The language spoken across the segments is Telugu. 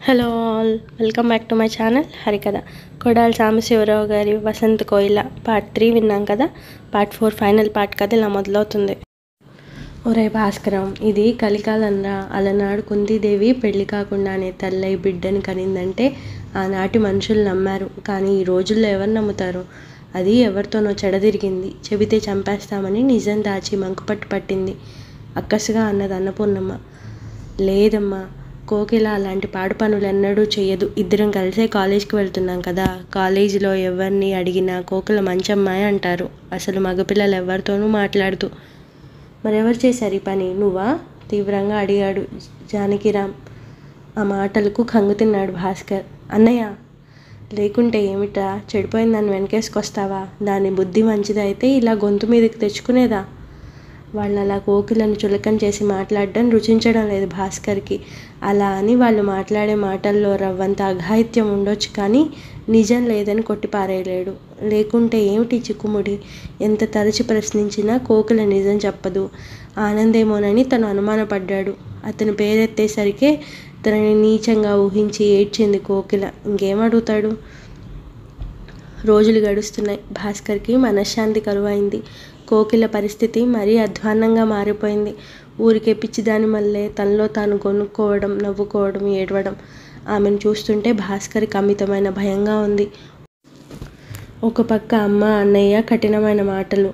hello all welcome back to my channel హరికథ కొడాలి సాంబశివరావు గారి వసంత కోయిల పార్ట్ త్రీ విన్నాం కదా పార్ట్ ఫోర్ ఫైనల్ పార్ట్ కథ ఇలా మొదలవుతుంది ఒరే భాస్కరం ఇది కలికాలంరా అలనాడు కుంతీదేవి పెళ్లి కాకుండానే తల్లై బిడ్డని కనిందంటే ఆనాటి మనుషులు నమ్మారు కానీ ఈ రోజుల్లో ఎవరు నమ్ముతారు అది ఎవరితోనో చెడదిరిగింది చెబితే చంపేస్తామని నిజం దాచి మంకుపట్టు పట్టింది అక్కసుగా అన్నది అన్నపూర్ణమ్మ లేదమ్మా కోకిల అలాంటి పాడు పనులు ఎన్నడూ చెయ్యదు ఇద్దరం కలిసే కాలేజ్కి వెళ్తున్నాం కదా కాలేజీలో ఎవరిని అడిగినా కోకిల మంచమ్మాయి అంటారు అసలు మగపిల్లలు ఎవరితోనూ మాట్లాడుతూ మరెవరు చేశారు ఈ పని నువ్వా తీవ్రంగా అడిగాడు జానకిరామ్ ఆ మాటలకు కంగు తిన్నాడు భాస్కర్ అన్నయ్య లేకుంటే ఏమిటా చెడిపోయిన దాన్ని వెనకేసుకొస్తావా దాని బుద్ధి మంచిదైతే ఇలా గొంతు మీదకి తెచ్చుకునేదా వాళ్ళు అలా కోకిలను చులకన చేసి మాట్లాడడం రుచించడం లేదు భాస్కర్కి అలా అని వాళ్ళు మాట్లాడే మాటల్లో రవ్వంత అఘాయిత్యం ఉండొచ్చు కానీ నిజం లేదని కొట్టిపారేయలేడు లేకుంటే ఏమిటి చిక్కుముడి ఎంత తరచి ప్రశ్నించినా కోకిల నిజం చెప్పదు ఆనందేమోనని తను అనుమానపడ్డాడు అతని పేరెత్తేసరికే తనని నీచంగా ఊహించి ఏడ్చింది కోకిల ఇంకేం అడుగుతాడు రోజులు గడుస్తున్నాయి భాస్కర్కి మనశ్శాంతి కరువైంది కోకిల పరిస్థితి మరీ అధ్వాన్నంగా మారిపోయింది ఊరికే పిచ్చిదాని మళ్ళీ తనలో తాను కొనుక్కోవడం నవ్వుకోవడం ఏడవడం ఆమెను చూస్తుంటే భాస్కర్కి అమితమైన భయంగా ఉంది ఒక పక్క అమ్మ అన్నయ్య కఠినమైన మాటలు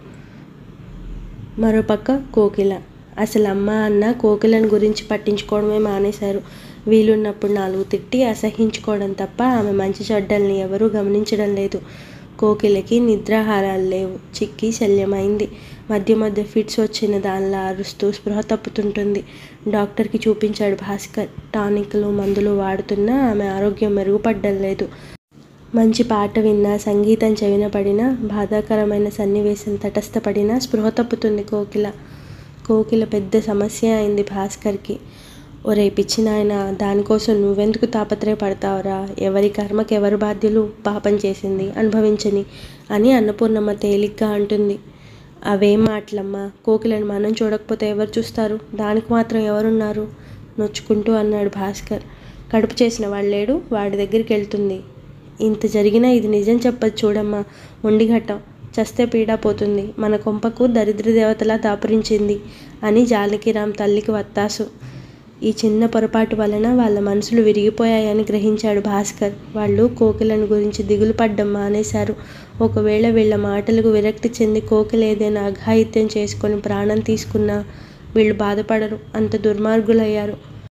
మరోపక్క కోకిల అసలు అమ్మ అన్న కోకిలను గురించి పట్టించుకోవడమే మానేశారు వీలున్నప్పుడు నాలుగు తిట్టి అసహించుకోవడం తప్ప ఆమె మంచి చెడ్డల్ని ఎవరూ గమనించడం లేదు కోకిలకి నిద్రాహారాలు లేవు చిక్కి శల్యమైంది మధ్య మధ్య ఫిట్స్ వచ్చిన దానిలా అరుస్తూ స్పృహ తప్పుతుంటుంది డాక్టర్కి చూపించాడు భాస్కర్ టానిక్లు మందులు వాడుతున్నా ఆమె ఆరోగ్యం మెరుగుపడ్డం లేదు మంచి పాట విన్నా సంగీతం చెవిన పడినా బాధాకరమైన సన్నివేశం తటస్థపడినా స్పృహ తప్పుతుంది కోకిల కోకిల పెద్ద సమస్య అయింది భాస్కర్కి ఒరే పిచ్చి నాయన దానికోసం నువ్వెందుకు తాపత్రయపడతావురా ఎవరి కర్మకి ఎవరు బాధ్యులు పాపం చేసింది అనుభవించని అని అన్నపూర్ణమ్మ తేలిగ్గా అంటుంది అవేం మాటలమ్మా కోకిలను మనం చూడకపోతే ఎవరు చూస్తారు దానికి మాత్రం ఎవరున్నారు నొచ్చుకుంటూ అన్నాడు భాస్కర్ కడుపు చేసిన వాళ్ళేడు వాడి దగ్గరికి వెళ్తుంది ఇంత జరిగినా ఇది నిజం చెప్పదు చూడమ్మా మొండిఘట్టం చస్తే పీడా పోతుంది మన కొంపకు దరిద్ర దేవతలా దాపురించింది అని జానకిరామ్ తల్లికి వత్తాసు ఈ చిన్న పొరపాటు వలన వాళ్ళ మనసులు విరిగిపోయాయని గ్రహించాడు భాస్కర్ వాళ్ళు కోకిలను గురించి దిగులు పడ్డం మానేశారు ఒకవేళ వీళ్ళ మాటలకు విరక్తి చెంది కోకిల ఏదైనా అఘాయిత్యం చేసుకొని ప్రాణం తీసుకున్నా వీళ్ళు బాధపడరు అంత దుర్మార్గులయ్యారు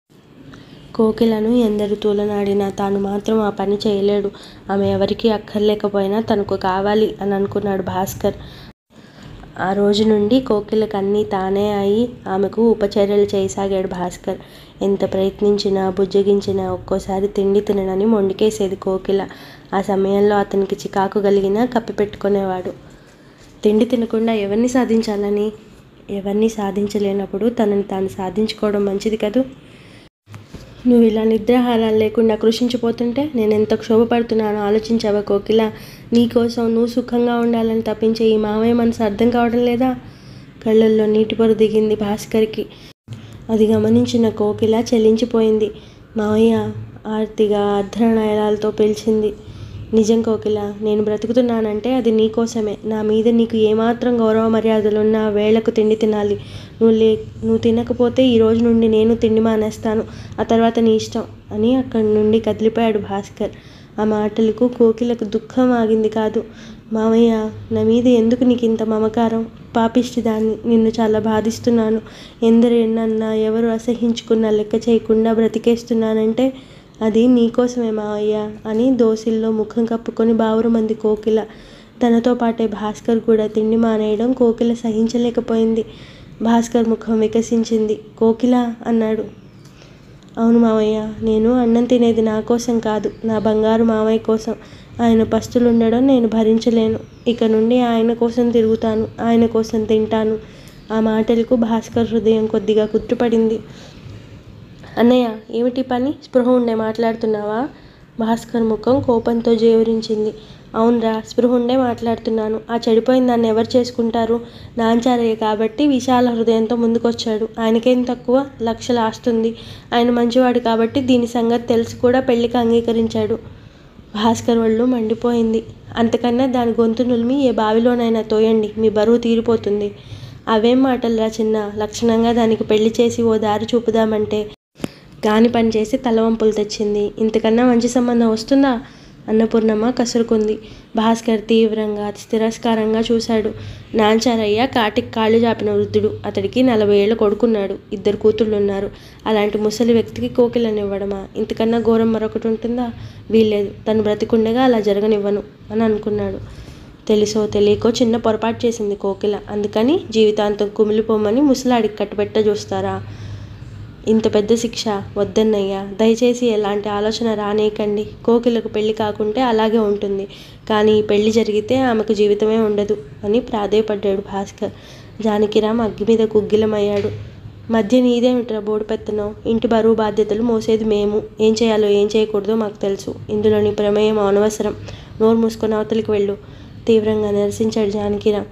కోకిలను ఎందరు తూలనాడినా తాను మాత్రం ఆ పని చేయలేడు ఆమె ఎవరికీ అక్కర్లేకపోయినా తనకు కావాలి అని అనుకున్నాడు భాస్కర్ ఆ రోజు నుండి కోకిలకు అన్నీ తానే అయి ఆమెకు ఉపచర్యలు చేయసాగాడు భాస్కర్ ఎంత ప్రయత్నించినా బుజ్జగించినా ఒక్కోసారి తిండి తిననని మొండికేసేది కోకిల ఆ సమయంలో అతనికి చికాకు కలిగినా కప్పిపెట్టుకునేవాడు తిండి తినకుండా ఎవరిని సాధించాలని ఎవరిని సాధించలేనప్పుడు తనని తాను సాధించుకోవడం మంచిది కదూ నువ్వు ఇలా నిద్రాహారాలు లేకుండా కృషించిపోతుంటే నేను ఎంత క్షోభపడుతున్నానో ఆలోచించావా కోకిల నీకోసం నువ్వు సుఖంగా ఉండాలని తప్పించే ఈ మామయ్య మనసు అర్థం కావడం లేదా కళ్ళల్లో నీటి పొర దిగింది భాస్కర్కి అది గమనించిన కోకిల చెల్లించిపోయింది మామయ్య ఆర్తిగా అర్ధనయనాలతో పిలిచింది నిజం కోకిల నేను బ్రతుకుతున్నానంటే అది నీకోసమే నా మీద నీకు ఏమాత్రం గౌరవ మర్యాదలున్నా వేళకు తిండి తినాలి నువ్వు లే నువ్వు తినకపోతే ఈ రోజు నుండి నేను తిండి మానేస్తాను ఆ తర్వాత నీ ఇష్టం అని అక్కడి నుండి కదిలిపోయాడు భాస్కర్ ఆ మాటలకు కోకిలకు దుఃఖం ఆగింది కాదు మామయ్య నా మీద ఎందుకు నీకు ఇంత మమకారం పాపిష్టి దాన్ని నిన్ను చాలా బాధిస్తున్నాను ఎందరు ఎన్నన్నా ఎవరు అసహించుకున్నా లెక్క చేయకుండా బ్రతికేస్తున్నానంటే అది నీకోసమే మావయ్య అని దోసిల్లో ముఖం కప్పుకొని బావురమంది కోకిల తనతో పాటే భాస్కర్ కూడా తిండి మానేయడం కోకిల సహించలేకపోయింది భాస్కర్ ముఖం వికసించింది కోకిల అన్నాడు అవును మావయ్య నేను అన్నం తినేది నా కోసం కాదు నా బంగారు మావయ్య కోసం ఆయన పస్తులుండడం నేను భరించలేను ఇక నుండి ఆయన కోసం తిరుగుతాను ఆయన కోసం తింటాను ఆ మాటలకు భాస్కర్ హృదయం కొద్దిగా కుట్టుపడింది అన్నయ్య ఏమిటి పని స్పృహ ఉండే మాట్లాడుతున్నావా భాస్కర్ ముఖం కోపంతో జేవురించింది అవునరా స్పృహుండే మాట్లాడుతున్నాను ఆ చెడిపోయిన దాన్ని ఎవరు చేసుకుంటారు నాంచారయ్య కాబట్టి విశాల హృదయంతో ముందుకొచ్చాడు ఆయనకేం తక్కువ లక్షలు ఆస్తుంది ఆయన మంచివాడు కాబట్టి దీని సంగతి తెలిసి కూడా పెళ్లికి అంగీకరించాడు భాస్కర్ ఒళ్ళు మండిపోయింది అంతకన్నా దాని గొంతు నులిమి ఏ బావిలోనైనా తోయండి మీ బరువు తీరిపోతుంది అవేం మాటలురా చిన్న లక్షణంగా దానికి పెళ్లి చేసి ఓ దారి చూపుదామంటే కాని పని చేసి తలవంపులు తెచ్చింది ఇంతకన్నా మంచి సంబంధం వస్తుందా అన్నపూర్ణమ్మ కసురుకుంది భాస్కర్ తీవ్రంగా తిరస్కారంగా చూశాడు నాంచారయ్య కాటికి కాళ్ళు చాపిన వృద్ధుడు అతడికి నలభై ఏళ్ళు కొడుకున్నాడు ఇద్దరు కూతుళ్ళున్నారు అలాంటి ముసలి వ్యక్తికి కోకిలనివ్వడమా ఇంతకన్నా ఘోరం మరొకటి ఉంటుందా వీల్లేదు తను బ్రతికుండగా అలా జరగనివ్వను అని అనుకున్నాడు తెలుసో తెలియకో చిన్న పొరపాటు చేసింది కోకిల అందుకని జీవితాంతం కుమిలిపోమని ముసలాడికి కట్టుబెట్ట చూస్తారా ఇంత పెద్ద శిక్ష వద్దన్నయ్యా దయచేసి ఎలాంటి ఆలోచన రానేయకండి కోకిలకు పెళ్లి కాకుంటే అలాగే ఉంటుంది కానీ పెళ్లి జరిగితే ఆమెకు జీవితమే ఉండదు అని ప్రాధేయపడ్డాడు భాస్కర్ జానకిరామ్ అగ్గి మీద కుగ్గిలమయ్యాడు మధ్య నీదేమిట్రా బోడు పెత్తనం ఇంటి బరువు బాధ్యతలు మోసేది మేము ఏం చేయాలో ఏం చేయకూడదో మాకు తెలుసు ఇందులో నీ ప్రమేయం అనవసరం నోరు మూసుకొని అవతలికి వెళ్ళు తీవ్రంగా నిరసించాడు జానకిరామ్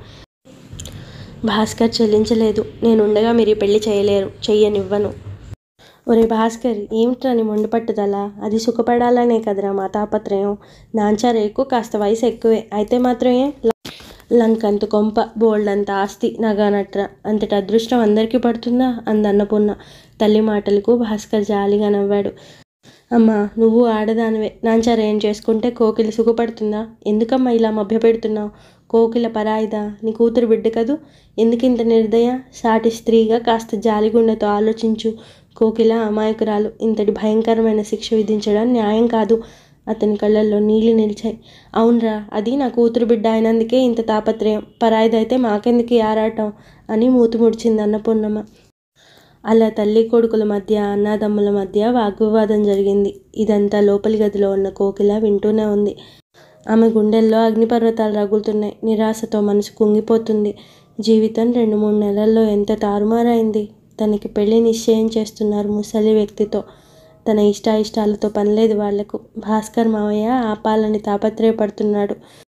భాస్కర్ చెల్లించలేదు నేనుండగా మీరు ఈ పెళ్లి చేయలేరు చెయ్యనివ్వను ఒరే భాస్కర్ ఏమిట్రా నీ మొండి పట్టుదల అది సుఖపడాలనే కదరా మా తాపత్రయం నాంచారేకు కాస్త వయసు ఎక్కువే అయితే మాత్రం ఏం లంకంత కొంప బోల్డంత ఆస్తి నగానట్ర అంతటి అదృష్టం అందరికీ పడుతుందా అందన్నపూర్ణ తల్లి మాటలకు భాస్కర్ జాలిగా నవ్వాడు అమ్మా నువ్వు ఆడదానివే నాంచార ఏం చేసుకుంటే కోకిల సుఖపడుతుందా ఎందుకమ్మా ఇలా మభ్యపెడుతున్నావు కోకిల పరాయిదా నీ కూతురు బిడ్డ కదూ ఎందుకింత నిర్దయ సాటి స్త్రీగా కాస్త జాలిగుండెతో ఆలోచించు కోకిల అమాయకురాలు ఇంతటి భయంకరమైన శిక్ష విధించడం న్యాయం కాదు అతని కళ్ళల్లో నీళ్లు నిలిచాయి అవునరా అది నా కూతురు బిడ్డ అయినందుకే ఇంత తాపత్రయం పరాయిదైతే మాకెందుకు ఈ ఆరాటం అని మూతి ముడిచింది అన్నపూర్ణమ్మ అలా తల్లి కొడుకుల మధ్య అన్నదమ్ముల మధ్య వాగ్వివాదం జరిగింది ఇదంతా లోపలి గదిలో ఉన్న కోకిల వింటూనే ఉంది ఆమె గుండెల్లో అగ్నిపర్వతాలు రగులుతున్నాయి నిరాశతో మనసు కుంగిపోతుంది జీవితం రెండు మూడు నెలల్లో ఎంత తారుమారైంది తనకి పెళ్లి నిశ్చయం చేస్తున్నారు ముసలి వ్యక్తితో తన ఇష్టాయిష్టాలతో పనిలేదు వాళ్లకు భాస్కర్ మావయ్య ఆపాలని తాపత్రయపడుతున్నాడు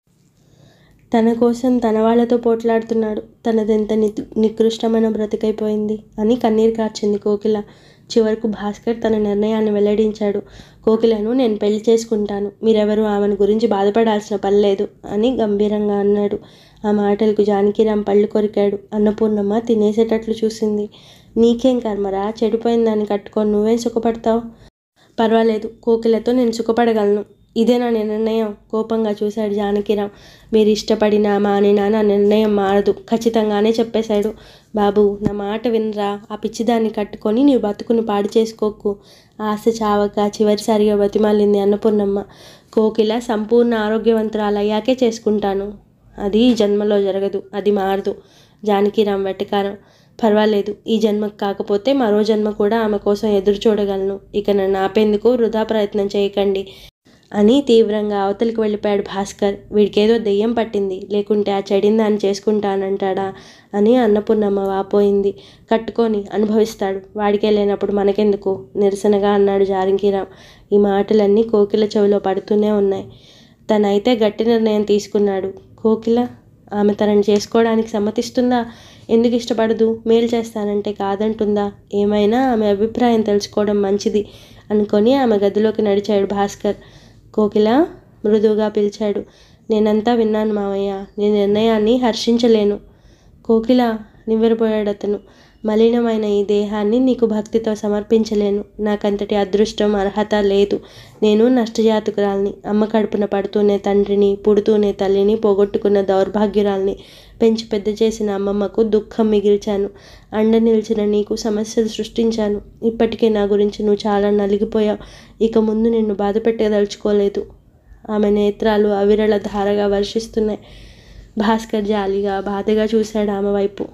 తన కోసం తన వాళ్ళతో పోట్లాడుతున్నాడు తనదెంత ని నికృష్టమైన బ్రతికైపోయింది అని కన్నీరు కార్చింది కోకిల చివరకు భాస్కర్ తన నిర్ణయాన్ని వెల్లడించాడు కోకిలను నేను పెళ్లి చేసుకుంటాను మీరెవరు ఆమెను గురించి బాధపడాల్సిన పని లేదు అని గంభీరంగా అన్నాడు ఆ మాటలకు జానకిరాం పళ్ళు కొరికాడు అన్నపూర్ణమ్మ తినేసేటట్లు చూసింది నీకేం కర్మరా చెడిపోయిన దాన్ని కట్టుకొని నువ్వేం సుఖపడతావు పర్వాలేదు కోకిలతో నేను సుఖపడగలను ఇదే నా నిర్ణయం కోపంగా చూశాడు జానకిరాం మీరు ఇష్టపడినా మానినా నా నిర్ణయం మారదు ఖచ్చితంగానే చెప్పేశాడు బాబు నా మాట వినరా ఆ పిచ్చిదాన్ని కట్టుకొని నీ బతుకును పాడు చేసుకోకు ఆశ చావక చివరిసారిగా బతిమాలింది అన్నపూర్ణమ్మ కోకిల సంపూర్ణ ఆరోగ్యవంతురాలయ్యాకే చేసుకుంటాను అది ఈ జన్మలో జరగదు అది మారదు జానకిరాం వెటకారం పర్వాలేదు ఈ జన్మకు కాకపోతే మరో జన్మ కూడా ఆమె కోసం ఎదురు చూడగలను ఇక నన్ను ఆపేందుకు వృధా ప్రయత్నం చేయకండి అని తీవ్రంగా అవతలికి వెళ్ళిపోయాడు భాస్కర్ వీడికేదో దెయ్యం పట్టింది లేకుంటే ఆ చెడిన దాన్ని చేసుకుంటానంటాడా అని అన్నపూర్ణమ్మ వాపోయింది కట్టుకొని అనుభవిస్తాడు వాడికే లేనప్పుడు మనకెందుకు నిరసనగా అన్నాడు జారంకిరాం ఈ మాటలన్నీ కోకిల చెవిలో పడుతూనే ఉన్నాయి తనైతే గట్టి నిర్ణయం తీసుకున్నాడు కోకిల ఆమె తనని చేసుకోవడానికి సమ్మతిస్తుందా ఎందుకు ఇష్టపడదు మేలు చేస్తానంటే కాదంటుందా ఏమైనా ఆమె అభిప్రాయం తెలుసుకోవడం మంచిది అనుకొని ఆమె గదిలోకి నడిచాడు భాస్కర్ కోకిల మృదువుగా పిలిచాడు నేనంతా విన్నాను మావయ్య నీ నిర్ణయాన్ని హర్షించలేను కోకిల నివ్వెరపోయాడు అతను మలినమైన ఈ దేహాన్ని నీకు భక్తితో సమర్పించలేను నాకంతటి అదృష్టం అర్హత లేదు నేను నష్టజాతకురాల్ని అమ్మ కడుపున పడుతూనే తండ్రిని పుడుతూనే తల్లిని పోగొట్టుకున్న దౌర్భాగ్యురాల్ని పెంచి పెద్ద చేసిన అమ్మమ్మకు దుఃఖం మిగిల్చాను అండ నిలిచిన నీకు సమస్యలు సృష్టించాను ఇప్పటికే నా గురించి నువ్వు చాలా నలిగిపోయావు ఇక ముందు నిన్ను బాధ పెట్టదలుచుకోలేదు ఆమె నేత్రాలు అవిరళ ధారగా వర్షిస్తున్నాయి భాస్కర్ జాలిగా బాధగా చూశాడు ఆమె వైపు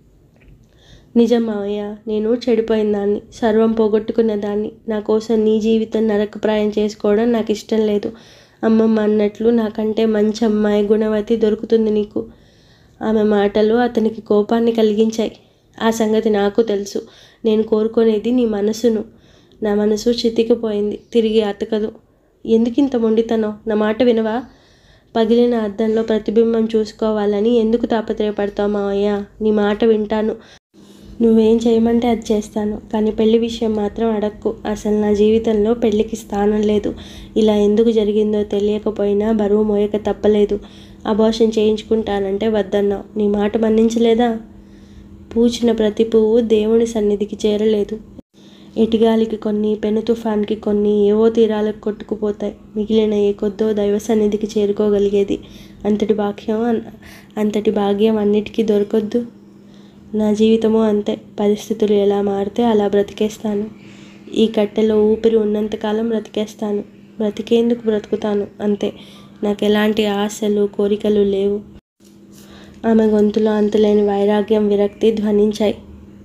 నిజం మావయ్య నేను చెడిపోయిన దాన్ని సర్వం పోగొట్టుకున్న దాన్ని నా కోసం నీ జీవితం నరకప్రాయం చేసుకోవడం నాకు ఇష్టం లేదు అమ్మమ్మ అన్నట్లు నాకంటే మంచి అమ్మాయి గుణవతి దొరుకుతుంది నీకు ఆమె మాటలు అతనికి కోపాన్ని కలిగించాయి ఆ సంగతి నాకు తెలుసు నేను కోరుకునేది నీ మనసును నా మనసు చితికిపోయింది తిరిగి అతకదు ఎందుకింత మొండితనం నా మాట వినవా పగిలిన అద్దంలో ప్రతిబింబం చూసుకోవాలని ఎందుకు తాపత్రయపడతావు మావయ్య నీ మాట వింటాను నువ్వేం చేయమంటే అది చేస్తాను కానీ పెళ్లి విషయం మాత్రం అడక్కు అసలు నా జీవితంలో పెళ్లికి స్థానం లేదు ఇలా ఎందుకు జరిగిందో తెలియకపోయినా బరువు మోయక తప్పలేదు అబోషన్ చేయించుకుంటానంటే వద్దన్నావు నీ మాట మన్నించలేదా పూచిన ప్రతి పువ్వు దేవుని సన్నిధికి చేరలేదు ఎటిగాలికి కొన్ని పెను తుఫాన్కి కొన్ని ఏవో తీరాలకు కొట్టుకుపోతాయి మిగిలిన ఏ కొద్దో దైవ సన్నిధికి చేరుకోగలిగేది అంతటి భాగ్యం అంతటి భాగ్యం అన్నిటికీ దొరకొద్దు నా జీవితము అంతే పరిస్థితులు ఎలా మారితే అలా బ్రతికేస్తాను ఈ కట్టెలో ఊపిరి ఉన్నంతకాలం బ్రతికేస్తాను బ్రతికేందుకు బ్రతుకుతాను అంతే నాకు ఎలాంటి ఆశలు కోరికలు లేవు ఆమె గొంతులో అంతులేని వైరాగ్యం విరక్తి ధ్వనించాయి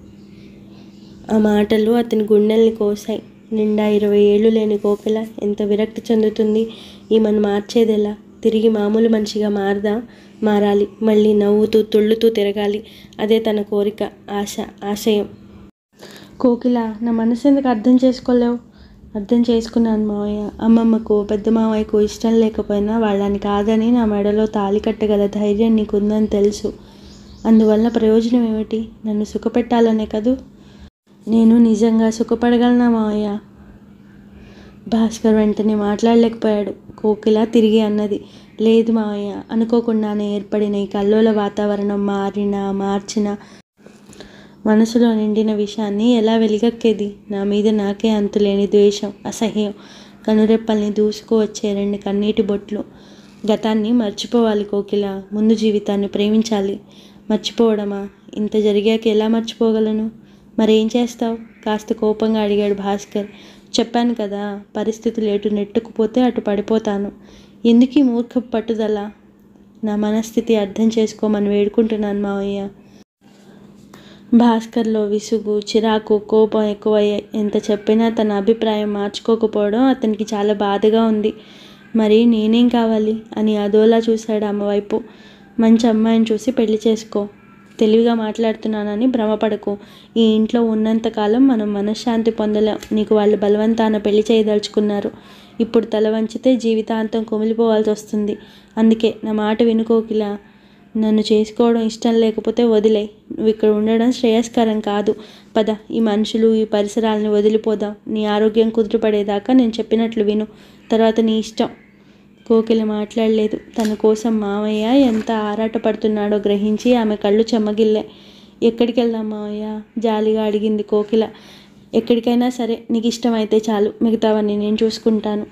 ఆ మాటలు అతని గుండెల్ని కోసాయి నిండా ఇరవై ఏళ్ళు లేని కోకిల ఎంత విరక్తి చెందుతుంది ఈమెను మార్చేదెలా తిరిగి మామూలు మనిషిగా మారదా మారాలి మళ్ళీ నవ్వుతూ తుళ్ళుతూ తిరగాలి అదే తన కోరిక ఆశ ఆశయం కోకిల నా మనసు ఎందుకు అర్థం చేసుకోలేవు అర్థం చేసుకున్నాను మావయ్య అమ్మమ్మకు పెద్ద మావయ్యకు ఇష్టం లేకపోయినా వాళ్ళని కాదని నా మెడలో తాళి కట్టగల ధైర్యం నీకుందని తెలుసు అందువల్ల ప్రయోజనం ఏమిటి నన్ను సుఖపెట్టాలనే కదూ నేను నిజంగా సుఖపడగలనా మావయ్య భాస్కర్ వెంటనే మాట్లాడలేకపోయాడు కోకిల తిరిగి అన్నది లేదు మావయ్య అనుకోకుండానే ఏర్పడిన ఈ కల్లోల వాతావరణం మారిన మార్చిన మనసులో నిండిన విషయాన్ని ఎలా వెలిగక్కేది నా మీద నాకే అంతులేని ద్వేషం అసహ్యం కనురెప్పల్ని దూసుకు వచ్చే రెండు కన్నీటి బొట్లు గతాన్ని మర్చిపోవాలి కోకిల ముందు జీవితాన్ని ప్రేమించాలి మర్చిపోవడమా ఇంత జరిగాక ఎలా మర్చిపోగలను మరేం చేస్తావు కాస్త కోపంగా అడిగాడు భాస్కర్ చెప్పాను కదా పరిస్థితులు ఎటు నెట్టుకుపోతే అటు పడిపోతాను ఎందుకు ఈ మూర్ఖ పట్టుదల నా మనస్థితి అర్థం చేసుకోమని వేడుకుంటున్నాను మావయ్య భాస్కర్లో విసుగు చిరాకు కోపం ఎక్కువయ్యాయి ఎంత చెప్పినా తన అభిప్రాయం మార్చుకోకపోవడం అతనికి చాలా బాధగా ఉంది మరి నేనేం కావాలి అని అదోలా చూశాడు అమ్మ వైపు మంచి అమ్మాయిని చూసి పెళ్లి చేసుకో తెలివిగా మాట్లాడుతున్నానని భ్రమపడకు ఈ ఇంట్లో ఉన్నంతకాలం మనం మనశ్శాంతి పొందలేం నీకు వాళ్ళు బలవంతాన పెళ్లి చేయదలుచుకున్నారు ఇప్పుడు తల వంచితే జీవితాంతం కుమిలిపోవాల్సి వస్తుంది అందుకే నా మాట వినుకోకిలా నన్ను చేసుకోవడం ఇష్టం లేకపోతే వదిలే నువ్వు ఇక్కడ ఉండడం శ్రేయస్కరం కాదు పద ఈ మనుషులు ఈ పరిసరాలని వదిలిపోదాం నీ ఆరోగ్యం కుదుటపడేదాకా నేను చెప్పినట్లు విను తర్వాత నీ ఇష్టం కోకిల మాట్లాడలేదు తన కోసం మామయ్య ఎంత ఆరాటపడుతున్నాడో గ్రహించి ఆమె కళ్ళు చెమ్మగిల్లాయి ఎక్కడికి వెళ్దాం మామయ్య జాలిగా అడిగింది కోకిల ఎక్కడికైనా సరే నీకు ఇష్టమైతే చాలు మిగతావన్నీ నేను చూసుకుంటాను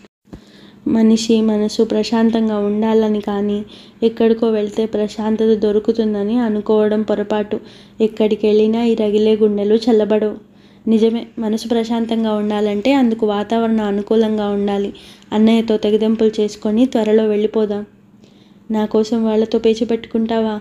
మనిషి మనసు ప్రశాంతంగా ఉండాలని కానీ ఎక్కడికో వెళ్తే ప్రశాంతత దొరుకుతుందని అనుకోవడం పొరపాటు ఎక్కడికి వెళ్ళినా ఈ రగిలే గుండెలు చల్లబడవు నిజమే మనసు ప్రశాంతంగా ఉండాలంటే అందుకు వాతావరణం అనుకూలంగా ఉండాలి అన్నయ్యతో తెగదెంపులు చేసుకొని త్వరలో వెళ్ళిపోదాం నా కోసం వాళ్ళతో పేచి పెట్టుకుంటావా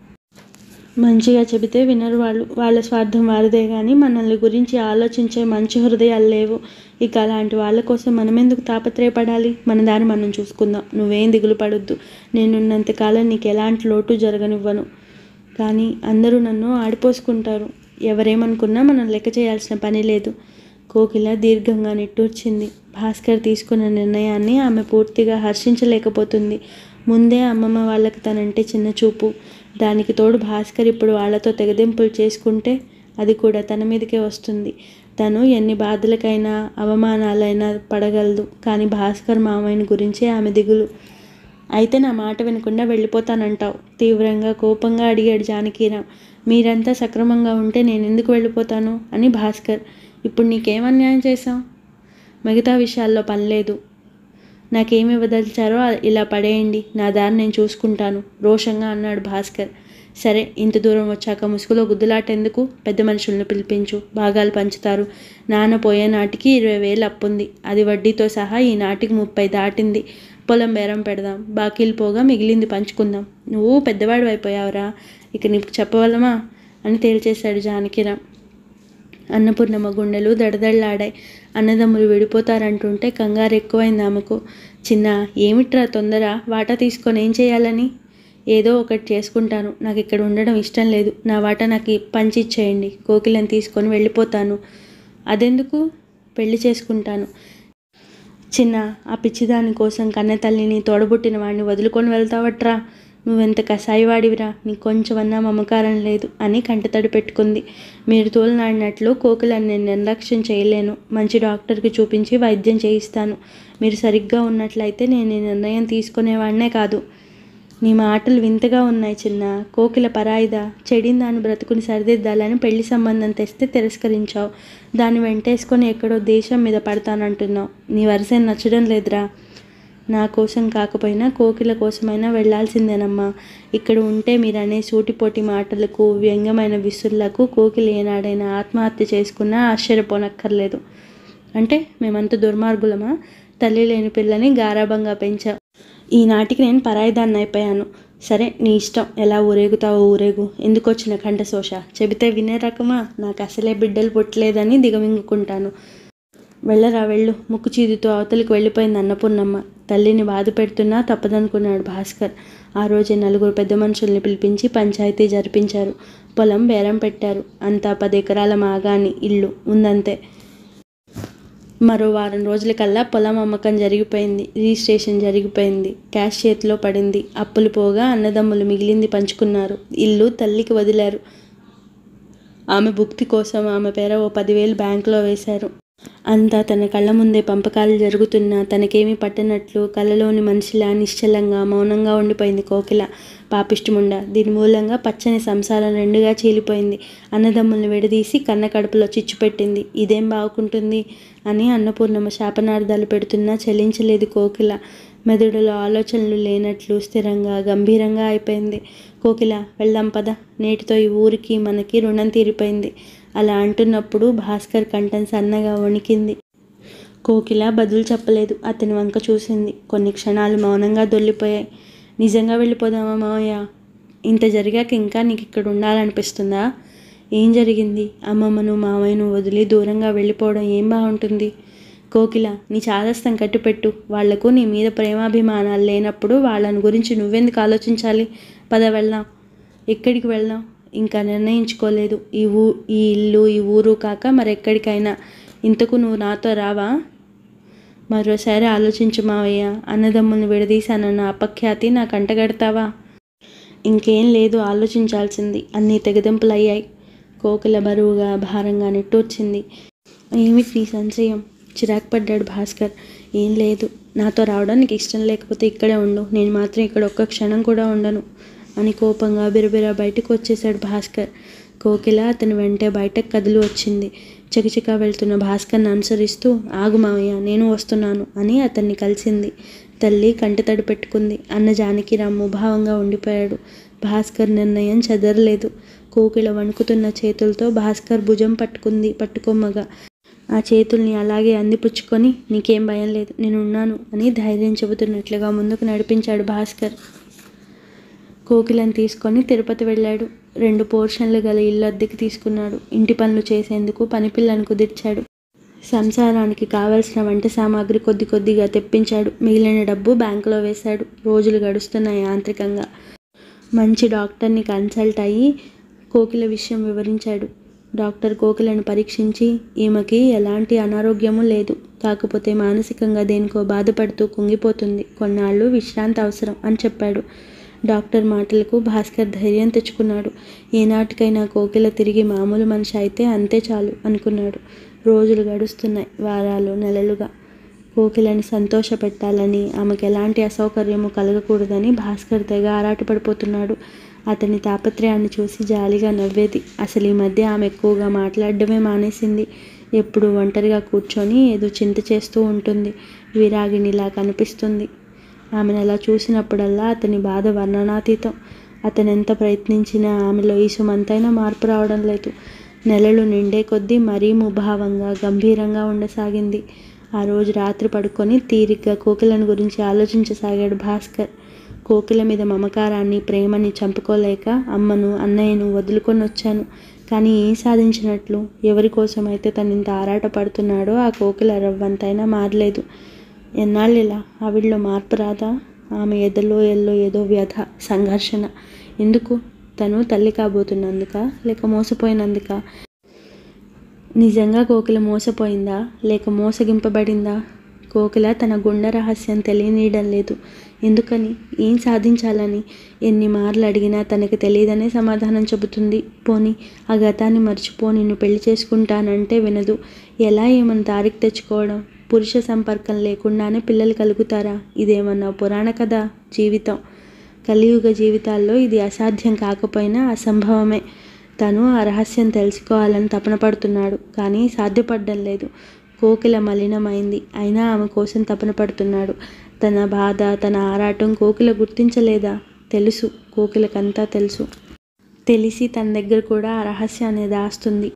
మంచిగా చెబితే వినరు వాళ్ళు వాళ్ళ స్వార్థం వారిదే కానీ మనల్ని గురించి ఆలోచించే మంచి హృదయాలు లేవు ఇక అలాంటి వాళ్ళ కోసం మనం ఎందుకు తాపత్రయపడాలి మన దారి మనం చూసుకుందాం నువ్వేం దిగులు పడొద్దు నేనున్నంతకాలం నీకు ఎలాంటి లోటు జరగనివ్వను కానీ అందరూ నన్ను ఆడిపోసుకుంటారు ఎవరేమనుకున్నా మనం లెక్క చేయాల్సిన పని లేదు కోకిల దీర్ఘంగా నిట్టూర్చింది భాస్కర్ తీసుకున్న నిర్ణయాన్ని ఆమె పూర్తిగా హర్షించలేకపోతుంది ముందే అమ్మమ్మ వాళ్ళకి తనంటే చిన్న చూపు దానికి తోడు భాస్కర్ ఇప్పుడు వాళ్ళతో తెగదెంపులు చేసుకుంటే అది కూడా తన మీదకే వస్తుంది తను ఎన్ని బాధలకైనా అవమానాలైనా పడగలదు కానీ భాస్కర్ మామయ్యని గురించే ఆమె దిగులు అయితే నా మాట వినకుండా వెళ్ళిపోతానంటావు తీవ్రంగా కోపంగా అడిగాడు జానకీరాం మీరంతా సక్రమంగా ఉంటే నేను ఎందుకు వెళ్ళిపోతాను అని భాస్కర్ ఇప్పుడు నీకేం అన్యాయం చేశాం మిగతా విషయాల్లో పనిలేదు నాకేమి ఇవ్వదలిచారో ఇలా పడేయండి నా దారి నేను చూసుకుంటాను రోషంగా అన్నాడు భాస్కర్ సరే ఇంత దూరం వచ్చాక ముసుగులో గుద్దులాట ఎందుకు పెద్ద మనుషులను పిలిపించు భాగాలు పంచుతారు నాన్న పోయే నాటికి ఇరవై వేలు అప్పుంది అది వడ్డీతో సహా ఈ నాటికి ముప్పై దాటింది పొలం బేరం పెడదాం బాకీలు పోగా మిగిలింది పంచుకుందాం నువ్వు పెద్దవాడు అయిపోయావురా ఇక నీకు చెప్పగలమా అని తేల్చేశాడు జానకిరాం అన్నపూర్ణమ్మ గుండెలు దడదడలాడాయి అన్నదమ్ములు విడిపోతారంటుంటే కంగారు ఎక్కువైంది ఆమెకు చిన్న ఏమిట్రా తొందర వాటా తీసుకొని ఏం చేయాలని ఏదో ఒకటి చేసుకుంటాను నాకు ఇక్కడ ఉండడం ఇష్టం లేదు నా వాటా నాకు పంచి ఇచ్చేయండి కోకిలను తీసుకొని వెళ్ళిపోతాను అదెందుకు పెళ్లి చేసుకుంటాను చిన్న ఆ పిచ్చిదాని కోసం కన్న తల్లిని తోడబుట్టిన వాడిని వదులుకొని వెళ్తావట్రా నువ్వెంత కసాయివాడివిరా నీకు కొంచెమన్నా మమకారం లేదు అని కంటతడి పెట్టుకుంది మీరు తోలనాడినట్లు కోకిలని నేను నిర్లక్ష్యం చేయలేను మంచి డాక్టర్కి చూపించి వైద్యం చేయిస్తాను మీరు సరిగ్గా ఉన్నట్లయితే నేను ఈ నిర్ణయం తీసుకునేవాడినే కాదు నీ మాటలు వింతగా ఉన్నాయి చిన్న కోకిల పరాయిదా చెడిన దాని బ్రతుకుని సరిదిద్దాలని పెళ్లి సంబంధం తెస్తే తిరస్కరించావు దాన్ని వెంటేసుకొని ఎక్కడో దేశం మీద పడతానంటున్నావు నీ వరుస నచ్చడం లేదురా నా కోసం కాకపోయినా కోకిల కోసమైనా వెళ్లాల్సిందేనమ్మా ఇక్కడ ఉంటే మీరనే సూటిపోటి మాటలకు వ్యంగ్యమైన విసుర్లకు కోకిల ఏనాడైనా ఆత్మహత్య చేసుకున్నా ఆశ్చర్యపోనక్కర్లేదు అంటే మేమంత దుర్మార్గులమా తల్లి లేని పిల్లని గారాబంగా పెంచా ఈనాటికి నేను పరాయిదాన్ని అయిపోయాను సరే నీ ఇష్టం ఎలా ఊరేగుతావో ఊరేగు ఎందుకు వచ్చిన కంఠశోష చెబితే వినే రకమా నాకు అసలే బిడ్డలు పుట్టలేదని దిగమింగుకుంటాను వెళ్ళరా వెళ్ళు ముక్కు చీదుతో అవతలికి వెళ్ళిపోయింది అన్నపూర్ణమ్మ తల్లిని బాధ పెడుతున్నా తప్పదనుకున్నాడు భాస్కర్ ఆ రోజే నలుగురు పెద్ద మనుషుల్ని పిలిపించి పంచాయతీ జరిపించారు పొలం బేరం పెట్టారు అంతా పది ఎకరాల మాగాని ఇల్లు ఉందంతే మరో వారం రోజులకల్లా పొలం అమ్మకం జరిగిపోయింది రిజిస్ట్రేషన్ జరిగిపోయింది క్యాష్ చేతిలో పడింది అప్పులు పోగా అన్నదమ్ములు మిగిలింది పంచుకున్నారు ఇల్లు తల్లికి వదిలారు ఆమె భుక్తి కోసం ఆమె పేర ఓ పదివేలు బ్యాంకులో వేశారు అంతా తన కళ్ళ ముందే పంపకాలు జరుగుతున్నా తనకేమీ పట్టనట్లు కళ్ళలోని మనిషిలా నిశ్చలంగా మౌనంగా ఉండిపోయింది కోకిల పాపిష్టిముండ దీని మూలంగా పచ్చని సంసారం రెండుగా చీలిపోయింది అన్నదమ్ముల్ని విడదీసి కన్న కడుపులో చిచ్చు పెట్టింది ఇదేం బాగుంటుంది అని అన్నపూర్ణమ్మ శాపనార్థాలు పెడుతున్నా చెల్లించలేదు కోకిల మెదడులో ఆలోచనలు లేనట్లు స్థిరంగా గంభీరంగా అయిపోయింది కోకిల వెళ్దాం పద నేటితో ఈ ఊరికి మనకి రుణం తీరిపోయింది అలా అంటున్నప్పుడు భాస్కర్ కంఠం సన్నగా వణికింది కోకిల బదులు చెప్పలేదు అతని వంక చూసింది కొన్ని క్షణాలు మౌనంగా దొల్లిపోయాయి నిజంగా వెళ్ళిపోదామా మావయ్య ఇంత జరిగాక ఇంకా నీకు ఇక్కడ ఉండాలనిపిస్తుందా ఏం జరిగింది అమ్మమ్మను మావయ్యను వదిలి దూరంగా వెళ్ళిపోవడం ఏం బాగుంటుంది కోకిల నీ చాదస్తం కట్టిపెట్టు వాళ్లకు నీ మీద ప్రేమాభిమానాలు లేనప్పుడు వాళ్ళని గురించి నువ్వెందుకు ఆలోచించాలి పద వెళ్దాం ఎక్కడికి వెళ్దాం ఇంకా నిర్ణయించుకోలేదు ఈ ఊ ఈ ఇల్లు ఈ ఊరు కాక మరెక్కడికైనా ఇంతకు నువ్వు నాతో రావా మరోసారి ఆలోచించు మావయ్య అన్నదమ్ముల్ని విడదీశానన్న అపఖ్యాతి నాకు అంటగడతావా ఇంకేం లేదు ఆలోచించాల్సింది అన్నీ తెగదెంపులయ్యాయి కోకిల బరువుగా భారంగా నిట్టూర్చింది ఏమిటి నీ సంశయం చిరాకు పడ్డాడు భాస్కర్ ఏం లేదు నాతో రావడానికి ఇష్టం లేకపోతే ఇక్కడే ఉండు నేను మాత్రం ఇక్కడ ఒక్క క్షణం కూడా ఉండను అని కోపంగా బిరబిర బయటకు వచ్చేశాడు భాస్కర్ కోకిల అతని వెంటే బయటకు కదిలి వచ్చింది చకచకా వెళ్తున్న భాస్కర్ని అనుసరిస్తూ ఆగు మావయ్య నేను వస్తున్నాను అని అతన్ని కలిసింది తల్లి కంటితడి పెట్టుకుంది అన్న జానకిరామ్ ముభావంగా ఉండిపోయాడు భాస్కర్ నిర్ణయం చెదరలేదు కోకిల వణుకుతున్న చేతులతో భాస్కర్ భుజం పట్టుకుంది పట్టుకోమ్మగా ఆ చేతుల్ని అలాగే అందిపుచ్చుకొని నీకేం భయం లేదు నేను ఉన్నాను అని ధైర్యం చెబుతున్నట్లుగా ముందుకు నడిపించాడు భాస్కర్ కోకిలను తీసుకొని తిరుపతి వెళ్ళాడు రెండు పోర్షన్లు గల ఇల్లు అద్దెకి తీసుకున్నాడు ఇంటి పనులు చేసేందుకు పనిపిల్లను కుదిర్చాడు సంసారానికి కావలసిన వంట సామాగ్రి కొద్ది కొద్దిగా తెప్పించాడు మిగిలిన డబ్బు బ్యాంకులో వేశాడు రోజులు గడుస్తున్నాయి యాంత్రికంగా మంచి డాక్టర్ని కన్సల్ట్ అయ్యి కోకిల విషయం వివరించాడు డాక్టర్ కోకిలను పరీక్షించి ఈమెకి ఎలాంటి అనారోగ్యము లేదు కాకపోతే మానసికంగా దేనికో బాధపడుతూ కుంగిపోతుంది కొన్నాళ్ళు విశ్రాంతి అవసరం అని చెప్పాడు డాక్టర్ మాటలకు భాస్కర్ ధైర్యం తెచ్చుకున్నాడు ఏనాటికైనా కోకిల తిరిగి మామూలు మనిషి అయితే అంతే చాలు అనుకున్నాడు రోజులు గడుస్తున్నాయి వారాలు నెలలుగా కోకిలని సంతోషపెట్టాలని ఆమెకు ఎలాంటి అసౌకర్యము కలగకూడదని భాస్కర్ తెగ ఆరాటపడిపోతున్నాడు అతని తాపత్రయాన్ని చూసి జాలిగా నవ్వేది అసలు ఈ మధ్య ఆమె ఎక్కువగా మాట్లాడడమే మానేసింది ఎప్పుడు ఒంటరిగా కూర్చొని ఏదో చింత చేస్తూ ఉంటుంది విరాగినిలా కనిపిస్తుంది ఆమెను అలా చూసినప్పుడల్లా అతని బాధ వర్ణనాతీతం అతను ఎంత ప్రయత్నించినా ఆమెలో ఈ సుమంతైనా మార్పు రావడం లేదు నెలలు నిండే కొద్దీ మరీ ముభావంగా గంభీరంగా ఉండసాగింది ఆ రోజు రాత్రి పడుకొని తీరిగ్గా కోకిలను గురించి ఆలోచించసాగాడు భాస్కర్ కోకిల మీద మమకారాన్ని ప్రేమని చంపుకోలేక అమ్మను అన్నయ్యను వదులుకొని వచ్చాను కానీ ఏం సాధించినట్లు ఎవరి కోసమైతే తను ఇంత ఆరాట పడుతున్నాడో ఆ కోకిల రవ్వంతైనా మారలేదు ఎన్నాళ్ళు ఇలా ఆవిడలో మార్పు రాదా ఆమె ఎదలో ఎల్లో ఏదో వ్యధ సంఘర్షణ ఎందుకు తను తల్లి కాబోతున్నందుక లేక మోసపోయినందుక నిజంగా కోకిల మోసపోయిందా లేక మోసగింపబడిందా కోకిల తన గుండె రహస్యం తెలియనీయడం లేదు ఎందుకని ఏం సాధించాలని ఎన్ని మార్లు అడిగినా తనకి తెలియదనే సమాధానం చెబుతుంది పోని ఆ గతాన్ని మర్చిపో నిన్ను పెళ్లి చేసుకుంటానంటే వినదు ఎలా ఏమని దారికి తెచ్చుకోవడం పురుష సంపర్కం లేకుండానే పిల్లలు కలుగుతారా ఇదేమన్నా పురాణ కథ జీవితం కలియుగ జీవితాల్లో ఇది అసాధ్యం కాకపోయినా అసంభవమే తను ఆ రహస్యం తెలుసుకోవాలని తపన పడుతున్నాడు కానీ సాధ్యపడడం లేదు కోకిల మలినమైంది అయినా ఆమె కోసం తపన పడుతున్నాడు తన బాధ తన ఆరాటం కోకిల గుర్తించలేదా తెలుసు కోకిలకంతా తెలుసు తెలిసి తన దగ్గర కూడా ఆ రహస్యాన్ని దాస్తుంది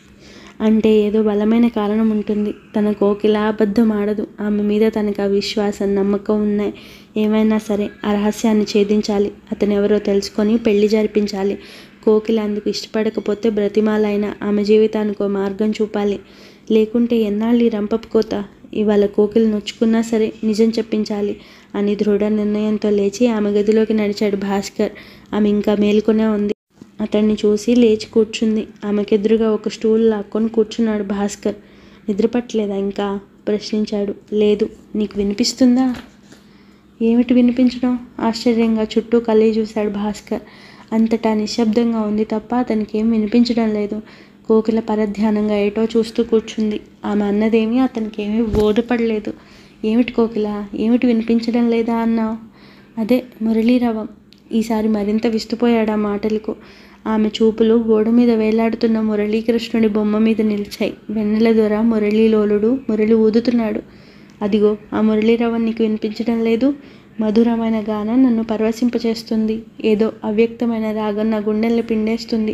అంటే ఏదో బలమైన కారణం ఉంటుంది తన కోకిల అబద్ధం ఆడదు ఆమె మీద తనకు ఆ విశ్వాసం నమ్మకం ఉన్నాయి ఏమైనా సరే ఆ రహస్యాన్ని ఛేదించాలి అతను ఎవరో తెలుసుకొని పెళ్లి జరిపించాలి కోకిల అందుకు ఇష్టపడకపోతే బ్రతిమాలైనా ఆమె జీవితానికి ఓ మార్గం చూపాలి లేకుంటే ఎన్నాళ్ళు ఈ రంపపు కోత ఇవాళ కోకిలు నొచ్చుకున్నా సరే నిజం చెప్పించాలి అని దృఢ నిర్ణయంతో లేచి ఆమె గదిలోకి నడిచాడు భాస్కర్ ఆమె ఇంకా మేలుకొనే ఉంది అతన్ని చూసి లేచి కూర్చుంది ఆమెకెదురుగా ఒక స్టూల్ లాక్కొని కూర్చున్నాడు భాస్కర్ నిద్రపట్టలేదా ఇంకా ప్రశ్నించాడు లేదు నీకు వినిపిస్తుందా ఏమిటి వినిపించడం ఆశ్చర్యంగా చుట్టూ కళ్ళి చూశాడు భాస్కర్ అంతటా నిశ్శబ్దంగా ఉంది తప్ప అతనికి ఏం వినిపించడం లేదు కోకిల పరధ్యానంగా ఏటో చూస్తూ కూర్చుంది ఆమె అన్నదేమీ అతనికి ఏమీ బోధపడలేదు ఏమిటి కోకిల ఏమిటి వినిపించడం లేదా అన్నావు అదే మురళీరవం ఈసారి మరింత విస్తుపోయాడు ఆ మాటలకు ఆమె చూపులు గోడ మీద వేలాడుతున్న మురళీకృష్ణుడి బొమ్మ మీద నిలిచాయి వెన్నెల దొర మురళీలోలుడు మురళి ఊదుతున్నాడు అదిగో ఆ మురళీరవం నీకు వినిపించడం లేదు మధురమైన గానం నన్ను పరవశింపచేస్తుంది ఏదో అవ్యక్తమైన రాగం నా గుండెల్ని పిండేస్తుంది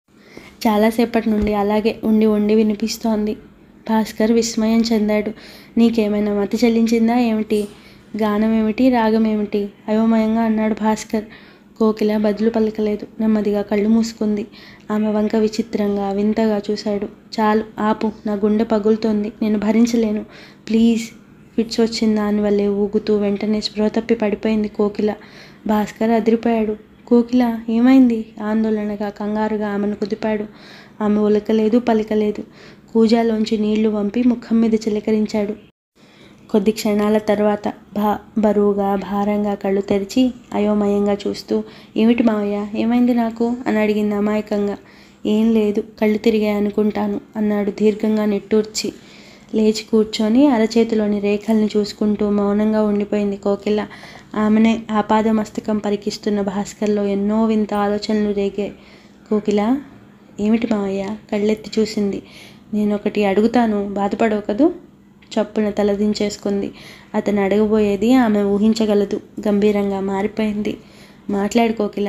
చాలాసేపటి నుండి అలాగే ఉండి ఉండి వినిపిస్తోంది భాస్కర్ విస్మయం చెందాడు నీకేమైనా మతి చెల్లించిందా ఏమిటి గానం ఏమిటి రాగం ఏమిటి అయోమయంగా అన్నాడు భాస్కర్ కోకిల బదులు పలకలేదు నెమ్మదిగా కళ్ళు మూసుకుంది ఆమె వంక విచిత్రంగా వింతగా చూశాడు చాలు ఆపు నా గుండె పగులుతోంది నేను భరించలేను ప్లీజ్ ఫిట్స్ వచ్చిన దానివల్లే ఊగుతూ వెంటనే స్పృహ తప్పి పడిపోయింది కోకిల భాస్కర్ అదిరిపోయాడు కోకిల ఏమైంది ఆందోళనగా కంగారుగా ఆమెను కుదిపాడు ఆమె ఉలకలేదు పలికలేదు కూజాలోంచి నీళ్లు వంపి ముఖం మీద చిలకరించాడు కొద్ది క్షణాల తర్వాత భా బరువుగా భారంగా కళ్ళు తెరిచి అయోమయంగా చూస్తూ ఏమిటి మావయ్య ఏమైంది నాకు అని అడిగింది అమాయకంగా ఏం లేదు కళ్ళు తిరిగాయి అనుకుంటాను అన్నాడు దీర్ఘంగా నిట్టూర్చి లేచి కూర్చొని అరచేతిలోని రేఖల్ని చూసుకుంటూ మౌనంగా ఉండిపోయింది కోకిల ఆమెనే ఆపాదమస్తకం పరికిస్తున్న భాస్కర్లో ఎన్నో వింత ఆలోచనలు రేగాయి కోకిల ఏమిటి మావయ్య కళ్ళెత్తి చూసింది నేను ఒకటి అడుగుతాను బాధపడవు కదూ చప్పున తలదించేసుకుంది అతను అడగబోయేది ఆమె ఊహించగలదు గంభీరంగా మారిపోయింది మాట్లాడు కోకిల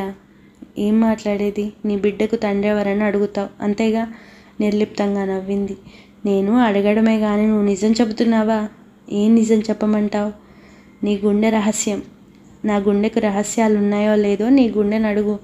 ఏం మాట్లాడేది నీ బిడ్డకు తండ్రి ఎవరని అడుగుతావు అంతేగా నిర్లిప్తంగా నవ్వింది నేను అడగడమే కానీ నువ్వు నిజం చెబుతున్నావా ఏం నిజం చెప్పమంటావు నీ గుండె రహస్యం నా గుండెకు రహస్యాలు ఉన్నాయో లేదో నీ గుండెని అడుగు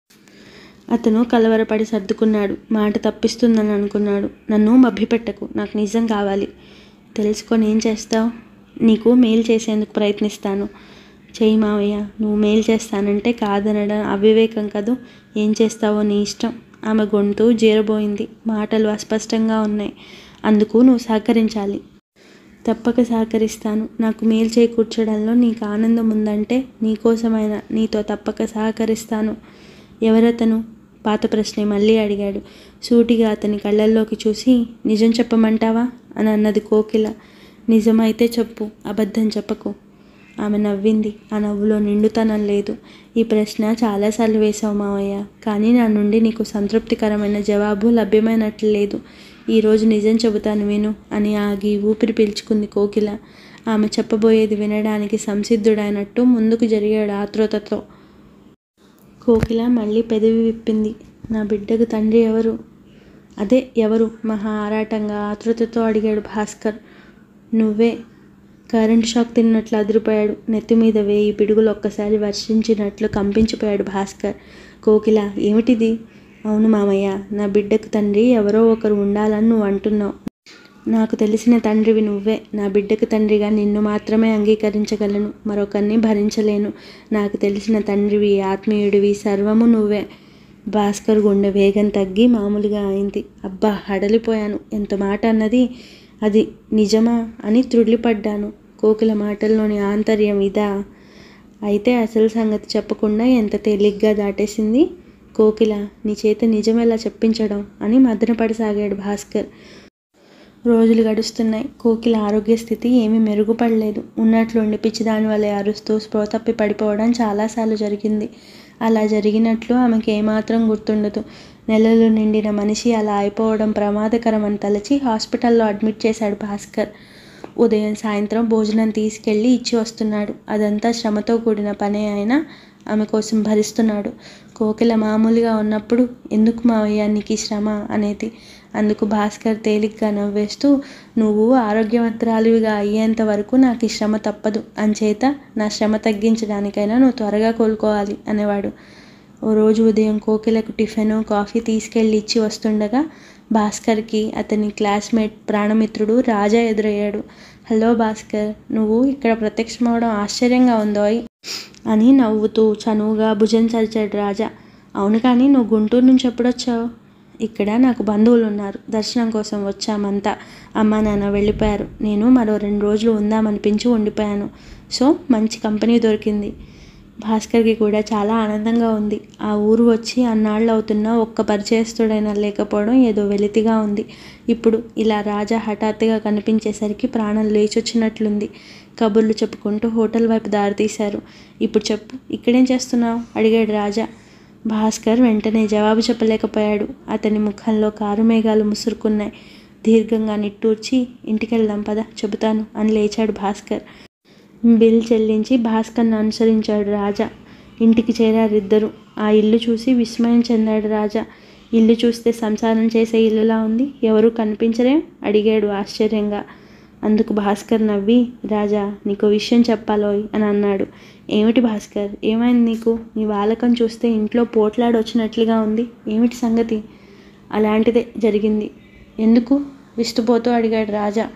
అతను కలవరపడి సర్దుకున్నాడు మాట తప్పిస్తుందని అనుకున్నాడు నన్ను మభ్యపెట్టకు నాకు నిజం కావాలి తెలుసుకొని ఏం చేస్తావు నీకు మేలు చేసేందుకు ప్రయత్నిస్తాను చేయి మావయ్య నువ్వు మేలు చేస్తానంటే కాదనడం అవివేకం కదూ ఏం చేస్తావో నీ ఇష్టం ఆమె గొంతు జీరబోయింది మాటలు అస్పష్టంగా ఉన్నాయి అందుకు నువ్వు సహకరించాలి తప్పక సహకరిస్తాను నాకు మేలు చేకూర్చడంలో నీకు ఆనందం ఉందంటే నీకోసమైనా నీతో తప్పక సహకరిస్తాను ఎవరతను పాత ప్రశ్నే మళ్ళీ అడిగాడు సూటిగా అతని కళ్ళల్లోకి చూసి నిజం చెప్పమంటావా అని అన్నది కోకిల నిజమైతే చెప్పు అబద్ధం చెప్పకు ఆమె నవ్వింది ఆ నవ్వులో నిండుతనం లేదు ఈ ప్రశ్న చాలాసార్లు వేశావు మావయ్య కానీ నా నుండి నీకు సంతృప్తికరమైన జవాబు లభ్యమైనట్లు లేదు ఈరోజు నిజం చెబుతాను విను అని ఆగి ఊపిరి పీల్చుకుంది కోకిల ఆమె చెప్పబోయేది వినడానికి సంసిద్ధుడైనట్టు ముందుకు జరిగాడు ఆతృతతో కోకిల మళ్ళీ పెదవి విప్పింది నా బిడ్డకు తండ్రి ఎవరు అదే ఎవరు మహా ఆరాటంగా ఆతృతతో అడిగాడు భాస్కర్ నువ్వే కరెంట్ షాక్ తిన్నట్లు అదిరిపోయాడు నెత్తి మీద వేయి పిడుగులు ఒక్కసారి వర్షించినట్లు కంపించిపోయాడు భాస్కర్ కోకిల ఏమిటిది అవును మామయ్య నా బిడ్డకు తండ్రి ఎవరో ఒకరు ఉండాలని నువ్వు అంటున్నావు నాకు తెలిసిన తండ్రివి నువ్వే నా బిడ్డకు తండ్రిగా నిన్ను మాత్రమే అంగీకరించగలను మరొకరిని భరించలేను నాకు తెలిసిన తండ్రివి ఆత్మీయుడివి సర్వము నువ్వే భాస్కర్ గుండె వేగం తగ్గి మామూలుగా అయింది అబ్బా హడలిపోయాను ఎంత మాట అన్నది అది నిజమా అని త్రుళ్ళిపడ్డాను కోకిల మాటల్లోని ఆంతర్యం ఇదా అయితే అసలు సంగతి చెప్పకుండా ఎంత తేలిగ్గా దాటేసింది కోకిల నీ చేత నిజమెలా చెప్పించడం అని మదనపడసాగాడు భాస్కర్ రోజులు గడుస్తున్నాయి కోకిల ఆరోగ్య స్థితి ఏమీ మెరుగుపడలేదు ఉన్నట్లుండి పిచ్చిదాని వలె అరుస్తూ స్పృహ తప్పి పడిపోవడం చాలాసార్లు జరిగింది అలా జరిగినట్లు ఆమెకి ఏమాత్రం గుర్తుండదు నెలలు నిండిన మనిషి అలా అయిపోవడం ప్రమాదకరమని తలచి హాస్పిటల్లో అడ్మిట్ చేశాడు భాస్కర్ ఉదయం సాయంత్రం భోజనం తీసుకెళ్ళి ఇచ్చి వస్తున్నాడు అదంతా శ్రమతో కూడిన పనే అయినా ఆమె కోసం భరిస్తున్నాడు కోకిల మామూలుగా ఉన్నప్పుడు ఎందుకు మావయ్య నీకు ఈ శ్రమ అనేది అందుకు భాస్కర్ తేలిగ్గా నవ్వేస్తూ నువ్వు ఆరోగ్యవంతురాలివిగా అయ్యేంత వరకు నాకు ఈ శ్రమ తప్పదు అంచేత నా శ్రమ తగ్గించడానికైనా నువ్వు త్వరగా కోలుకోవాలి అనేవాడు ఓ రోజు ఉదయం కోకిలకు టిఫిన్ కాఫీ తీసుకెళ్ళి ఇచ్చి వస్తుండగా భాస్కర్కి అతని క్లాస్మేట్ ప్రాణమిత్రుడు రాజా ఎదురయ్యాడు హలో భాస్కర్ నువ్వు ఇక్కడ ప్రత్యక్షమవడం ఆశ్చర్యంగా ఉందోయ్ అని నవ్వుతూ చనువుగా భుజం చరిచాడు రాజా అవును కానీ నువ్వు గుంటూరు నుంచి ఎప్పుడొచ్చావు ఇక్కడ నాకు బంధువులు ఉన్నారు దర్శనం కోసం వచ్చామంతా అమ్మ నాన్న వెళ్ళిపోయారు నేను మరో రెండు రోజులు ఉందామనిపించి ఉండిపోయాను సో మంచి కంపెనీ దొరికింది భాస్కర్కి కూడా చాలా ఆనందంగా ఉంది ఆ ఊరు వచ్చి అన్నాళ్ళు అవుతున్నా ఒక్క పరిచయస్తుడైనా లేకపోవడం ఏదో వెలితిగా ఉంది ఇప్పుడు ఇలా రాజా హఠాత్తుగా కనిపించేసరికి ప్రాణం లేచొచ్చినట్లుంది కబుర్లు చెప్పుకుంటూ హోటల్ వైపు దారితీశారు ఇప్పుడు చెప్పు ఇక్కడేం చేస్తున్నావు అడిగాడు రాజా భాస్కర్ వెంటనే జవాబు చెప్పలేకపోయాడు అతని ముఖంలో కారు మేఘాలు ముసురుకున్నాయి దీర్ఘంగా నిట్టూర్చి ఇంటికెళ్దాం పద చెబుతాను అని లేచాడు భాస్కర్ బిల్ చెల్లించి భాస్కర్ను అనుసరించాడు రాజా ఇంటికి చేరారిద్దరు ఆ ఇల్లు చూసి విస్మయం చెందాడు రాజా ఇల్లు చూస్తే సంసారం చేసే ఇల్లులా ఉంది ఎవరూ కనిపించరేం అడిగాడు ఆశ్చర్యంగా అందుకు భాస్కర్ నవ్వి రాజా నీకు విషయం చెప్పాలోయ్ అని అన్నాడు ఏమిటి భాస్కర్ ఏమైంది నీకు నీ వాలకం చూస్తే ఇంట్లో పోట్లాడొచ్చినట్లుగా ఉంది ఏమిటి సంగతి అలాంటిదే జరిగింది ఎందుకు విస్తుపోతూ అడిగాడు రాజా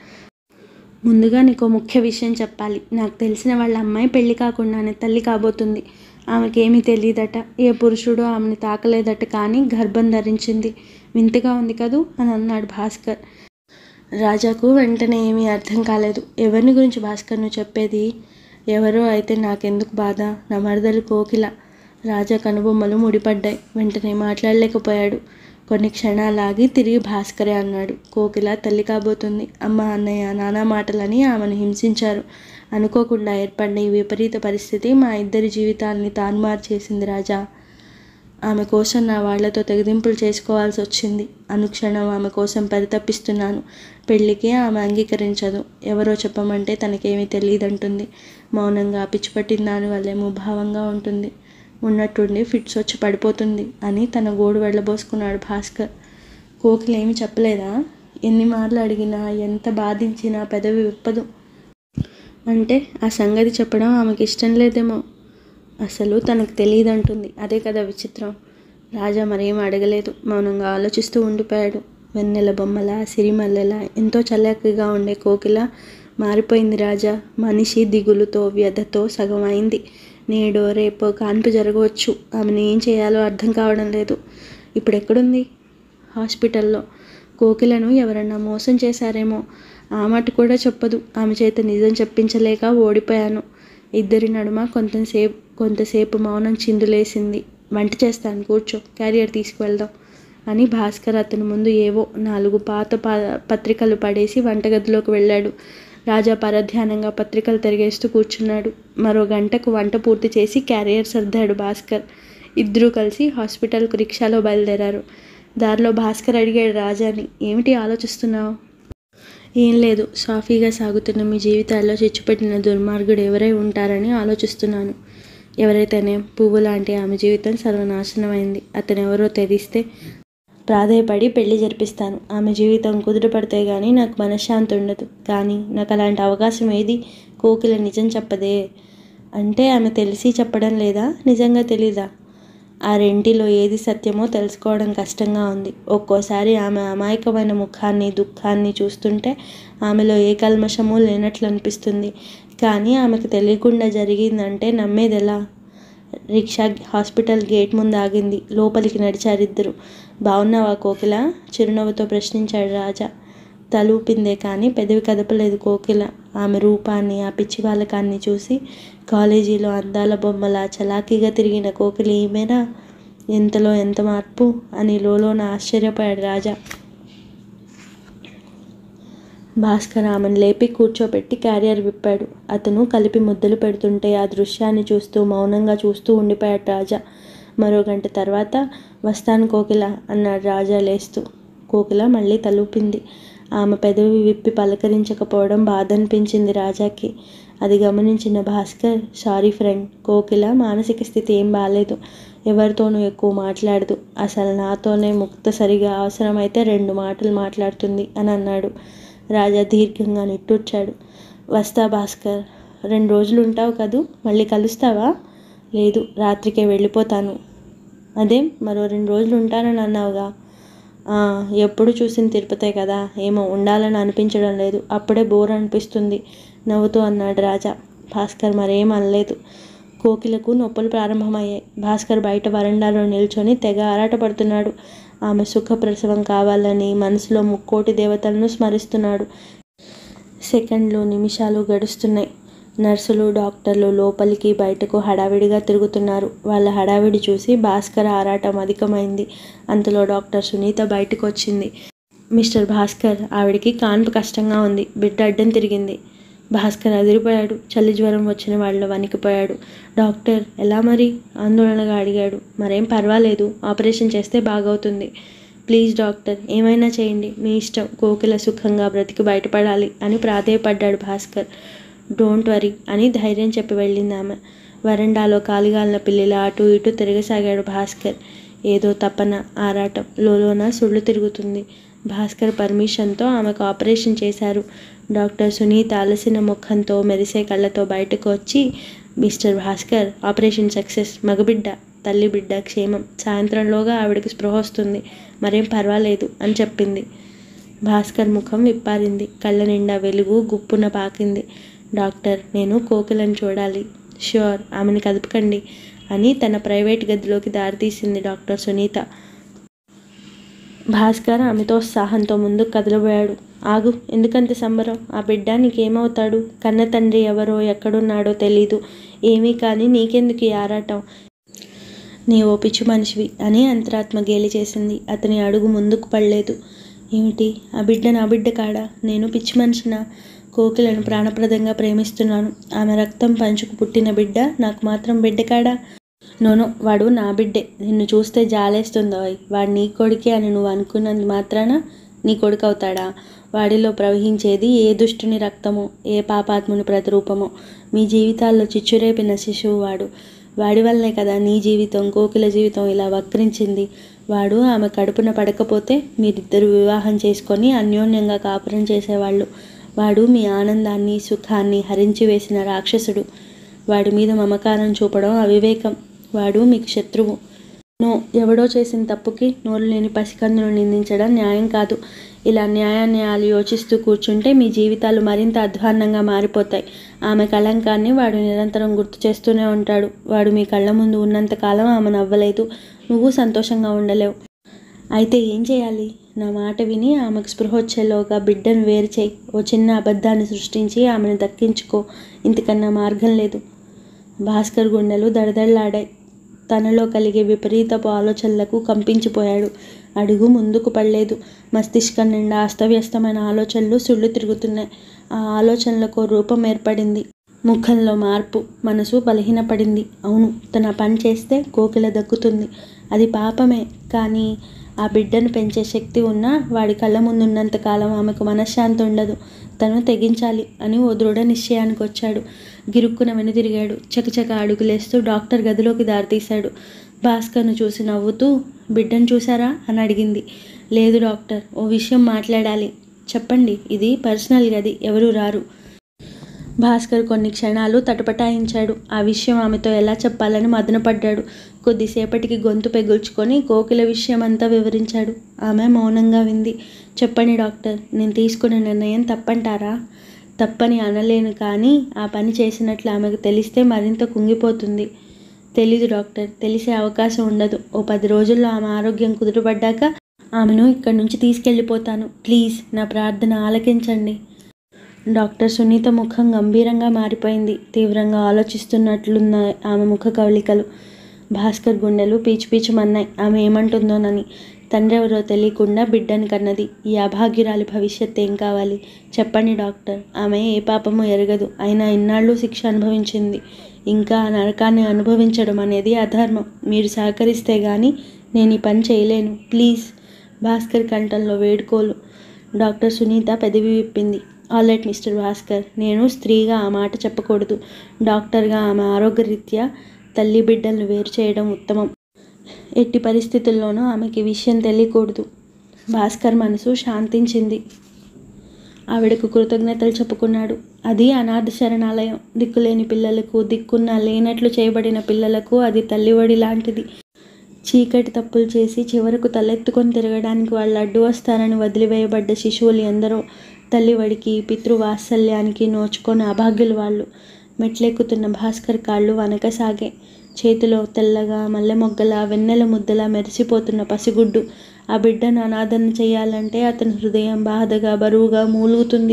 ముందుగా నీకు ముఖ్య విషయం చెప్పాలి నాకు తెలిసిన వాళ్ళ అమ్మాయి పెళ్లి కాకుండానే తల్లి కాబోతుంది ఆమెకేమీ తెలియదట ఏ పురుషుడు ఆమెను తాకలేదట కానీ గర్భం ధరించింది వింతగా ఉంది కదూ అని అన్నాడు భాస్కర్ రాజాకు వెంటనే ఏమీ అర్థం కాలేదు ఎవరిని గురించి భాస్కర్ నువ్వు చెప్పేది ఎవరో అయితే నాకెందుకు బాధ నా మరదలు కోకిల రాజా కనుబొమ్మలు ముడిపడ్డాయి వెంటనే మాట్లాడలేకపోయాడు కొన్ని క్షణాలాగి తిరిగి భాస్కరే అన్నాడు కోకిల తల్లి కాబోతుంది అమ్మ అన్నయ్య నానా మాటలని ఆమెను హింసించారు అనుకోకుండా ఏర్పడిన ఈ విపరీత పరిస్థితి మా ఇద్దరి జీవితాల్ని తాన్మారు చేసింది రాజా ఆమె కోసం నా వాళ్లతో తెగదింపులు చేసుకోవాల్సి వచ్చింది అనుక్షణం ఆమె కోసం పరితపిస్తున్నాను పెళ్ళికి ఆమె అంగీకరించదు ఎవరో చెప్పమంటే తనకేమీ తెలియదంటుంది మౌనంగా పిచ్చిపట్టిన దాని వల్లే ముభావంగా ఉంటుంది ఉన్నట్టుండి ఫిట్స్ వచ్చి పడిపోతుంది అని తన గోడు వెళ్ళబోసుకున్నాడు భాస్కర్ కోకిల ఏమి చెప్పలేదా ఎన్ని మార్లు అడిగినా ఎంత బాధించినా పెదవి విప్పదు అంటే ఆ సంగతి చెప్పడం ఆమెకి ఇష్టం లేదేమో అసలు తనకు తెలియదంటుంది అదే కదా విచిత్రం రాజా మరేం అడగలేదు మౌనంగా ఆలోచిస్తూ ఉండిపోయాడు వెన్నెల బొమ్మల సిరిమల్లెల ఎంతో చల్లకగా ఉండే కోకిల మారిపోయింది రాజా మనిషి దిగులుతో వ్యధతో సగం అయింది నేడో రేపో కాన్పు జరగవచ్చు ఆమెను ఏం చేయాలో అర్థం కావడం లేదు ఇప్పుడు ఎక్కడుంది హాస్పిటల్లో కోకిలను ఎవరన్నా మోసం చేశారేమో ఆ మాట కూడా చెప్పదు ఆమె చేత నిజం చెప్పించలేక ఓడిపోయాను ఇద్దరి నడుమ కొంతసేపు కొంతసేపు మౌనం చిందులేసింది వంట చేస్తాను కూర్చో క్యారియర్ తీసుకువెళ్దాం అని భాస్కర్ అతని ముందు ఏవో నాలుగు పాత పా పత్రికలు పడేసి వంటగదిలోకి వెళ్ళాడు రాజా పరధ్యానంగా పత్రికలు తిరిగేస్తూ కూర్చున్నాడు మరో గంటకు వంట పూర్తి చేసి క్యారియర్ సర్దాడు భాస్కర్ ఇద్దరూ కలిసి హాస్పిటల్కు రిక్షాలో బయలుదేరారు దారిలో భాస్కర్ అడిగాడు రాజాని ఏమిటి ఆలోచిస్తున్నావు ఏం లేదు సాఫీగా సాగుతున్న మీ జీవితాల్లో చిచ్చుపెట్టిన దుర్మార్గుడు ఎవరై ఉంటారని ఆలోచిస్తున్నాను ఎవరైతేనే పువ్వు లాంటి ఆమె జీవితం సర్వనాశనమైంది అతను ఎవరో తెలిస్తే ప్రాధేయపడి పెళ్లి జరిపిస్తాను ఆమె జీవితం కుదుటపడితే కానీ నాకు మనశ్శాంతి ఉండదు కానీ నాకు అలాంటి అవకాశం ఏది కోకిల నిజం చెప్పదే అంటే ఆమె తెలిసి చెప్పడం లేదా నిజంగా తెలీదా ఆ రెంటిలో ఏది సత్యమో తెలుసుకోవడం కష్టంగా ఉంది ఒక్కోసారి ఆమె అమాయకమైన ముఖాన్ని దుఃఖాన్ని చూస్తుంటే ఆమెలో ఏ కల్మషము లేనట్లు అనిపిస్తుంది కానీ ఆమెకు తెలియకుండా జరిగిందంటే నమ్మేది ఎలా రిక్షా హాస్పిటల్ గేట్ ముందు ఆగింది లోపలికి నడిచారిద్దరు బాగున్నావా కోకిల చిరునవ్వుతో ప్రశ్నించాడు రాజా తలూపిందే కానీ పెదవి కదపలేదు కోకిల ఆమె రూపాన్ని ఆ పిచ్చి బాలకాన్ని చూసి కాలేజీలో అందాల బొమ్మలా చలాకీగా తిరిగిన కోకిల ఈమెనా ఎంతలో ఎంత మార్పు అని లోలోన ఆశ్చర్యపోయాడు రాజా భాస్కర్ ఆమెను లేపి కూర్చోబెట్టి క్యారియర్ విప్పాడు అతను కలిపి ముద్దలు పెడుతుంటే ఆ దృశ్యాన్ని చూస్తూ మౌనంగా చూస్తూ ఉండిపోయాడు రాజా మరో గంట తర్వాత వస్తాను కోకిల అన్నాడు రాజా లేస్తూ కోకిల మళ్ళీ తలూపింది ఆమె పెదవి విప్పి పలకరించకపోవడం బాధ అనిపించింది రాజాకి అది గమనించిన భాస్కర్ సారీ ఫ్రెండ్ కోకిల మానసిక స్థితి ఏం బాగాలేదు ఎవరితోనూ ఎక్కువ మాట్లాడదు అసలు నాతోనే ముక్తసరిగా అవసరమైతే రెండు మాటలు మాట్లాడుతుంది అని అన్నాడు రాజా దీర్ఘంగా నిట్టూర్చాడు వస్తా భాస్కర్ రెండు రోజులు ఉంటావు కదూ మళ్ళీ కలుస్తావా లేదు రాత్రికే వెళ్ళిపోతాను అదేం మరో రెండు రోజులు ఉంటానని అన్నావుగా "ఆ, ఎప్పుడు చూసిన తిరుపతే కదా ఏమో ఉండాలని అనిపించడం లేదు అప్పుడే బోర్ అనిపిస్తుంది నవ్వుతూ అన్నాడు రాజా భాస్కర్ మరేం అనలేదు కోకిలకు నొప్పులు ప్రారంభమయ్యాయి భాస్కర్ బయట వరండాలో నిల్చొని తెగ ఆరాటపడుతున్నాడు ఆమె సుఖప్రసవం కావాలని మనసులో ముక్కోటి దేవతలను స్మరిస్తున్నాడు సెకండ్లు నిమిషాలు గడుస్తున్నాయి నర్సులు డాక్టర్లు లోపలికి బయటకు హడావిడిగా తిరుగుతున్నారు వాళ్ళ హడావిడి చూసి భాస్కర్ ఆరాటం అధికమైంది అంతలో డాక్టర్ సునీత బయటకు వచ్చింది మిస్టర్ భాస్కర్ ఆవిడికి కాన్పు కష్టంగా ఉంది బిడ్డ అడ్డం తిరిగింది భాస్కర్ అదిరిపోయాడు చలి జ్వరం వచ్చిన వాళ్ళ వణికిపోయాడు డాక్టర్ ఎలా మరి ఆందోళనగా అడిగాడు మరేం పర్వాలేదు ఆపరేషన్ చేస్తే బాగవుతుంది ప్లీజ్ డాక్టర్ ఏమైనా చేయండి మీ ఇష్టం కోకిల సుఖంగా బ్రతికి బయటపడాలి అని ప్రాధేయపడ్డాడు భాస్కర్ డోంట్ వరీ అని ధైర్యం చెప్పి వెళ్ళింది ఆమె వరండాలో కాలిగాలిన పిల్లిలా అటు ఇటు తిరగసాగాడు భాస్కర్ ఏదో తపన ఆరాటం లోలోన సుళ్ళు తిరుగుతుంది భాస్కర్ పర్మిషన్తో ఆమెకు ఆపరేషన్ చేశారు డాక్టర్ సునీత అలసిన ముఖంతో మెరిసే కళ్ళతో బయటకు వచ్చి మిస్టర్ భాస్కర్ ఆపరేషన్ సక్సెస్ మగబిడ్డ తల్లి బిడ్డ క్షేమం సాయంత్రంలోగా ఆవిడకి స్పృహ వస్తుంది మరేం పర్వాలేదు అని చెప్పింది భాస్కర్ ముఖం విప్పారింది కళ్ళ నిండా వెలుగు గుప్పున పాకింది డాక్టర్ నేను కోకిలను చూడాలి ష్యూర్ ఆమెను కదపకండి అని తన ప్రైవేట్ గదిలోకి దారితీసింది డాక్టర్ సునీత భాస్కర్ ఆమెతో ఉత్సాహంతో ముందుకు కదలబోయాడు ఆగు ఎందుకంత సంబరం ఆ బిడ్డ నీకేమవుతాడు కన్న తండ్రి ఎవరో ఎక్కడున్నాడో తెలీదు ఏమీ కానీ నీకెందుకు ఈ ఆరాటం నీ ఓ పిచ్చి మనిషివి అని అంతరాత్మ గేలి చేసింది అతని అడుగు ముందుకు పడలేదు ఏమిటి ఆ బిడ్డ నా బిడ్డ కాడా నేను పిచ్చి మనిషినా కోకిలను ప్రాణప్రదంగా ప్రేమిస్తున్నాను ఆమె రక్తం పంచుకు పుట్టిన బిడ్డ నాకు మాత్రం బిడ్డ కాడా నోనో వాడు నా బిడ్డే నిన్ను చూస్తే జాలేస్తుందో వాడు నీ కొడుకే అని నువ్వు అనుకున్నందు మాత్రాన నీ కొడుకు అవుతాడా వాడిలో ప్రవహించేది ఏ దుష్టుని రక్తమో ఏ పాపాత్ముని ప్రతిరూపమో మీ జీవితాల్లో చిచ్చురేపిన శిశువు వాడు వాడి వల్లే కదా నీ జీవితం కోకిల జీవితం ఇలా వక్రించింది వాడు ఆమె కడుపున పడకపోతే మీరిద్దరు వివాహం చేసుకొని అన్యోన్యంగా కాపురం చేసేవాళ్ళు వాడు మీ ఆనందాన్ని సుఖాన్ని హరించి వేసిన రాక్షసుడు వాడి మీద మమకారం చూపడం అవివేకం వాడు మీకు శత్రువు నో ఎవడో చేసిన తప్పుకి నోరు లేని పసికందును నిందించడం న్యాయం కాదు ఇలా న్యాయాన్యాయాలు యోచిస్తూ కూర్చుంటే మీ జీవితాలు మరింత అధ్వాన్నంగా మారిపోతాయి ఆమె కళంకాన్ని వాడు నిరంతరం గుర్తు చేస్తూనే ఉంటాడు వాడు మీ కళ్ళ ముందు ఉన్నంతకాలం ఆమె నవ్వలేదు నువ్వు సంతోషంగా ఉండలేవు అయితే ఏం చేయాలి నా మాట విని ఆమెకు స్పృహ వచ్చేలోగా బిడ్డను వేరు చేయి ఓ చిన్న అబద్ధాన్ని సృష్టించి ఆమెను దక్కించుకో ఇంతకన్నా మార్గం లేదు భాస్కర్ గుండెలు దడదడలాడాయి తనలో కలిగే విపరీతపు ఆలోచనలకు కంపించిపోయాడు అడుగు ముందుకు పడలేదు మస్తిష్కం నిండా అస్తవ్యస్తమైన ఆలోచనలు సుళ్ళు తిరుగుతున్నాయి ఆ ఆలోచనలకు రూపం ఏర్పడింది ముఖంలో మార్పు మనసు బలహీనపడింది అవును తన పని చేస్తే కోకిల దక్కుతుంది అది పాపమే కానీ ఆ బిడ్డను పెంచే శక్తి ఉన్నా వాడి కళ్ళ ముందున్నంతకాలం ఆమెకు మనశ్శాంతి ఉండదు తను తెగించాలి అని ఓ దృఢ నిశ్చయానికి వచ్చాడు గిరుక్కున వెనుదిరిగాడు చకచక అడుగులేస్తూ డాక్టర్ గదిలోకి దారితీశాడు భాస్కర్ను చూసి నవ్వుతూ బిడ్డను చూసారా అని అడిగింది లేదు డాక్టర్ ఓ విషయం మాట్లాడాలి చెప్పండి ఇది పర్సనల్ గది ఎవరు రారు భాస్కర్ కొన్ని క్షణాలు తటపటాయించాడు ఆ విషయం ఆమెతో ఎలా చెప్పాలని మదనపడ్డాడు కొద్దిసేపటికి గొంతు పెగుల్చుకొని కోకిల విషయం అంతా వివరించాడు ఆమె మౌనంగా వింది చెప్పండి డాక్టర్ నేను తీసుకున్న నిర్ణయం తప్పంటారా తప్పని అనలేను కానీ ఆ పని చేసినట్లు ఆమెకు తెలిస్తే మరింత కుంగిపోతుంది తెలీదు డాక్టర్ తెలిసే అవకాశం ఉండదు ఓ పది రోజుల్లో ఆమె ఆరోగ్యం కుదుటపడ్డాక ఆమెను ఇక్కడి నుంచి తీసుకెళ్ళిపోతాను ప్లీజ్ నా ప్రార్థన ఆలకించండి డాక్టర్ సునీత ముఖం గంభీరంగా మారిపోయింది తీవ్రంగా ఆలోచిస్తున్నట్లున్న ఆమె ముఖ కవళికలు భాస్కర్ గుండెలు పీచు పీచుమన్నాయి ఆమె ఏమంటుందోనని తండ్రి ఎవరో తెలియకుండా బిడ్డని కన్నది ఈ అభాగ్యురాలి భవిష్యత్ ఏం కావాలి చెప్పండి డాక్టర్ ఆమె ఏ పాపము ఎరగదు అయినా ఇన్నాళ్ళు శిక్ష అనుభవించింది ఇంకా ఆ నరకాన్ని అనుభవించడం అనేది అధర్మం మీరు సహకరిస్తే గానీ నేను ఈ పని చేయలేను ప్లీజ్ భాస్కర్ కంఠంలో వేడుకోలు డాక్టర్ సునీత పెదవి విప్పింది ఆల్రైట్ మిస్టర్ భాస్కర్ నేను స్త్రీగా ఆ మాట చెప్పకూడదు డాక్టర్గా ఆమె ఆరోగ్యరీత్యా తల్లి బిడ్డలను వేరు చేయడం ఉత్తమం ఎట్టి పరిస్థితుల్లోనూ ఆమెకి ఈ విషయం తెలియకూడదు భాస్కర్ మనసు శాంతించింది ఆవిడకు కృతజ్ఞతలు చెప్పుకున్నాడు అది అనాథ శరణాలయం దిక్కులేని పిల్లలకు దిక్కున్న లేనట్లు చేయబడిన పిల్లలకు అది తల్లివడి లాంటిది చీకటి తప్పులు చేసి చివరకు తలెత్తుకొని తిరగడానికి వాళ్ళు అడ్డు వస్తారని వదిలివేయబడ్డ శిశువులు ఎందరో తల్లివడికి పితృవాత్సల్యానికి నోచుకొని అభాగ్యులు వాళ్ళు మెట్లెక్కుతున్న భాస్కర్ కాళ్ళు వనకసాగే చేతిలో తెల్లగా మల్లె మొగ్గల వెన్నెల ముద్దలా మెరిసిపోతున్న పసిగుడ్డు ఆ బిడ్డను అనాథన చేయాలంటే అతని హృదయం బాధగా బరువుగా మూలుగుతుంది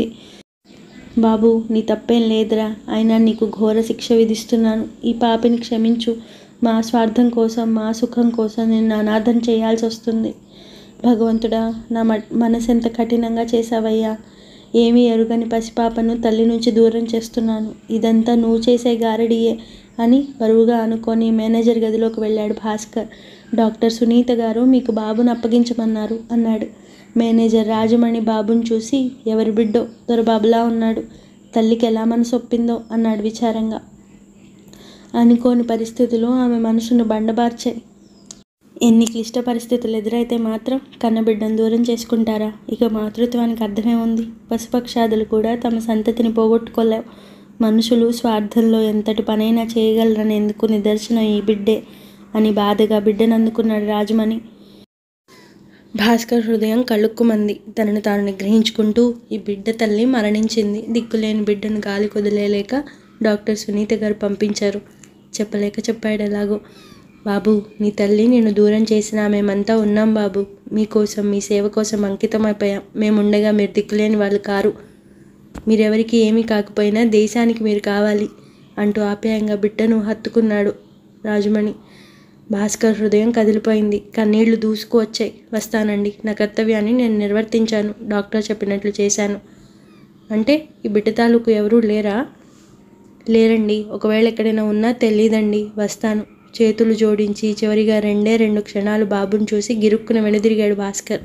బాబు నీ తప్పేం లేదురా అయినా నీకు ఘోర శిక్ష విధిస్తున్నాను ఈ పాపిని క్షమించు మా స్వార్థం కోసం మా సుఖం కోసం నిన్ను అనాథం చేయాల్సి వస్తుంది భగవంతుడా నా మ మనసు ఎంత కఠినంగా చేశావయ్యా ఏమీ ఎరుగని పసిపాపను తల్లి నుంచి దూరం చేస్తున్నాను ఇదంతా నువ్వు చేసే గారడియే అని బరువుగా అనుకొని మేనేజర్ గదిలోకి వెళ్ళాడు భాస్కర్ డాక్టర్ సునీత గారు మీకు బాబును అప్పగించమన్నారు అన్నాడు మేనేజర్ రాజమణి బాబుని చూసి ఎవరి బిడ్డో దొరబాబులా ఉన్నాడు తల్లికి ఎలా మనసు ఒప్పిందో అన్నాడు విచారంగా అనుకోని పరిస్థితులు ఆమె మనసును బండబార్చాయి ఎన్ని క్లిష్ట పరిస్థితులు ఎదురైతే మాత్రం కన్నబిడ్డను దూరం చేసుకుంటారా ఇక మాతృత్వానికి అర్థమే ఉంది పశుపక్షాదులు కూడా తమ సంతతిని పోగొట్టుకోలేవు మనుషులు స్వార్థంలో ఎంతటి పనైనా చేయగలరనేందుకు నిదర్శనం ఈ బిడ్డే అని బాధగా బిడ్డను అందుకున్నాడు రాజమణి భాస్కర్ హృదయం కళ్ళుక్కుమంది తనను తాను నిగ్రహించుకుంటూ ఈ బిడ్డ తల్లి మరణించింది దిక్కులేని బిడ్డను గాలి కుదిలేలేక డాక్టర్ సునీత గారు పంపించారు చెప్పలేక చెప్పాడు ఎలాగో బాబు నీ తల్లి నిన్ను దూరం చేసినా మేమంతా ఉన్నాం బాబు మీకోసం మీ సేవ కోసం అంకితమైపోయాం మేముండగా మీరు దిక్కులేని వాళ్ళు కారు మీరెవరికి ఏమీ కాకపోయినా దేశానికి మీరు కావాలి అంటూ ఆప్యాయంగా బిడ్డను హత్తుకున్నాడు రాజమణి భాస్కర్ హృదయం కదిలిపోయింది కన్నీళ్లు దూసుకు వచ్చాయి వస్తానండి నా కర్తవ్యాన్ని నేను నిర్వర్తించాను డాక్టర్ చెప్పినట్లు చేశాను అంటే ఈ బిడ్డ తాలూకు ఎవరూ లేరా లేరండి ఒకవేళ ఎక్కడైనా ఉన్నా తెలియదండి వస్తాను చేతులు జోడించి చివరిగా రెండే రెండు క్షణాలు బాబుని చూసి గిరుక్కున వెనుదిరిగాడు భాస్కర్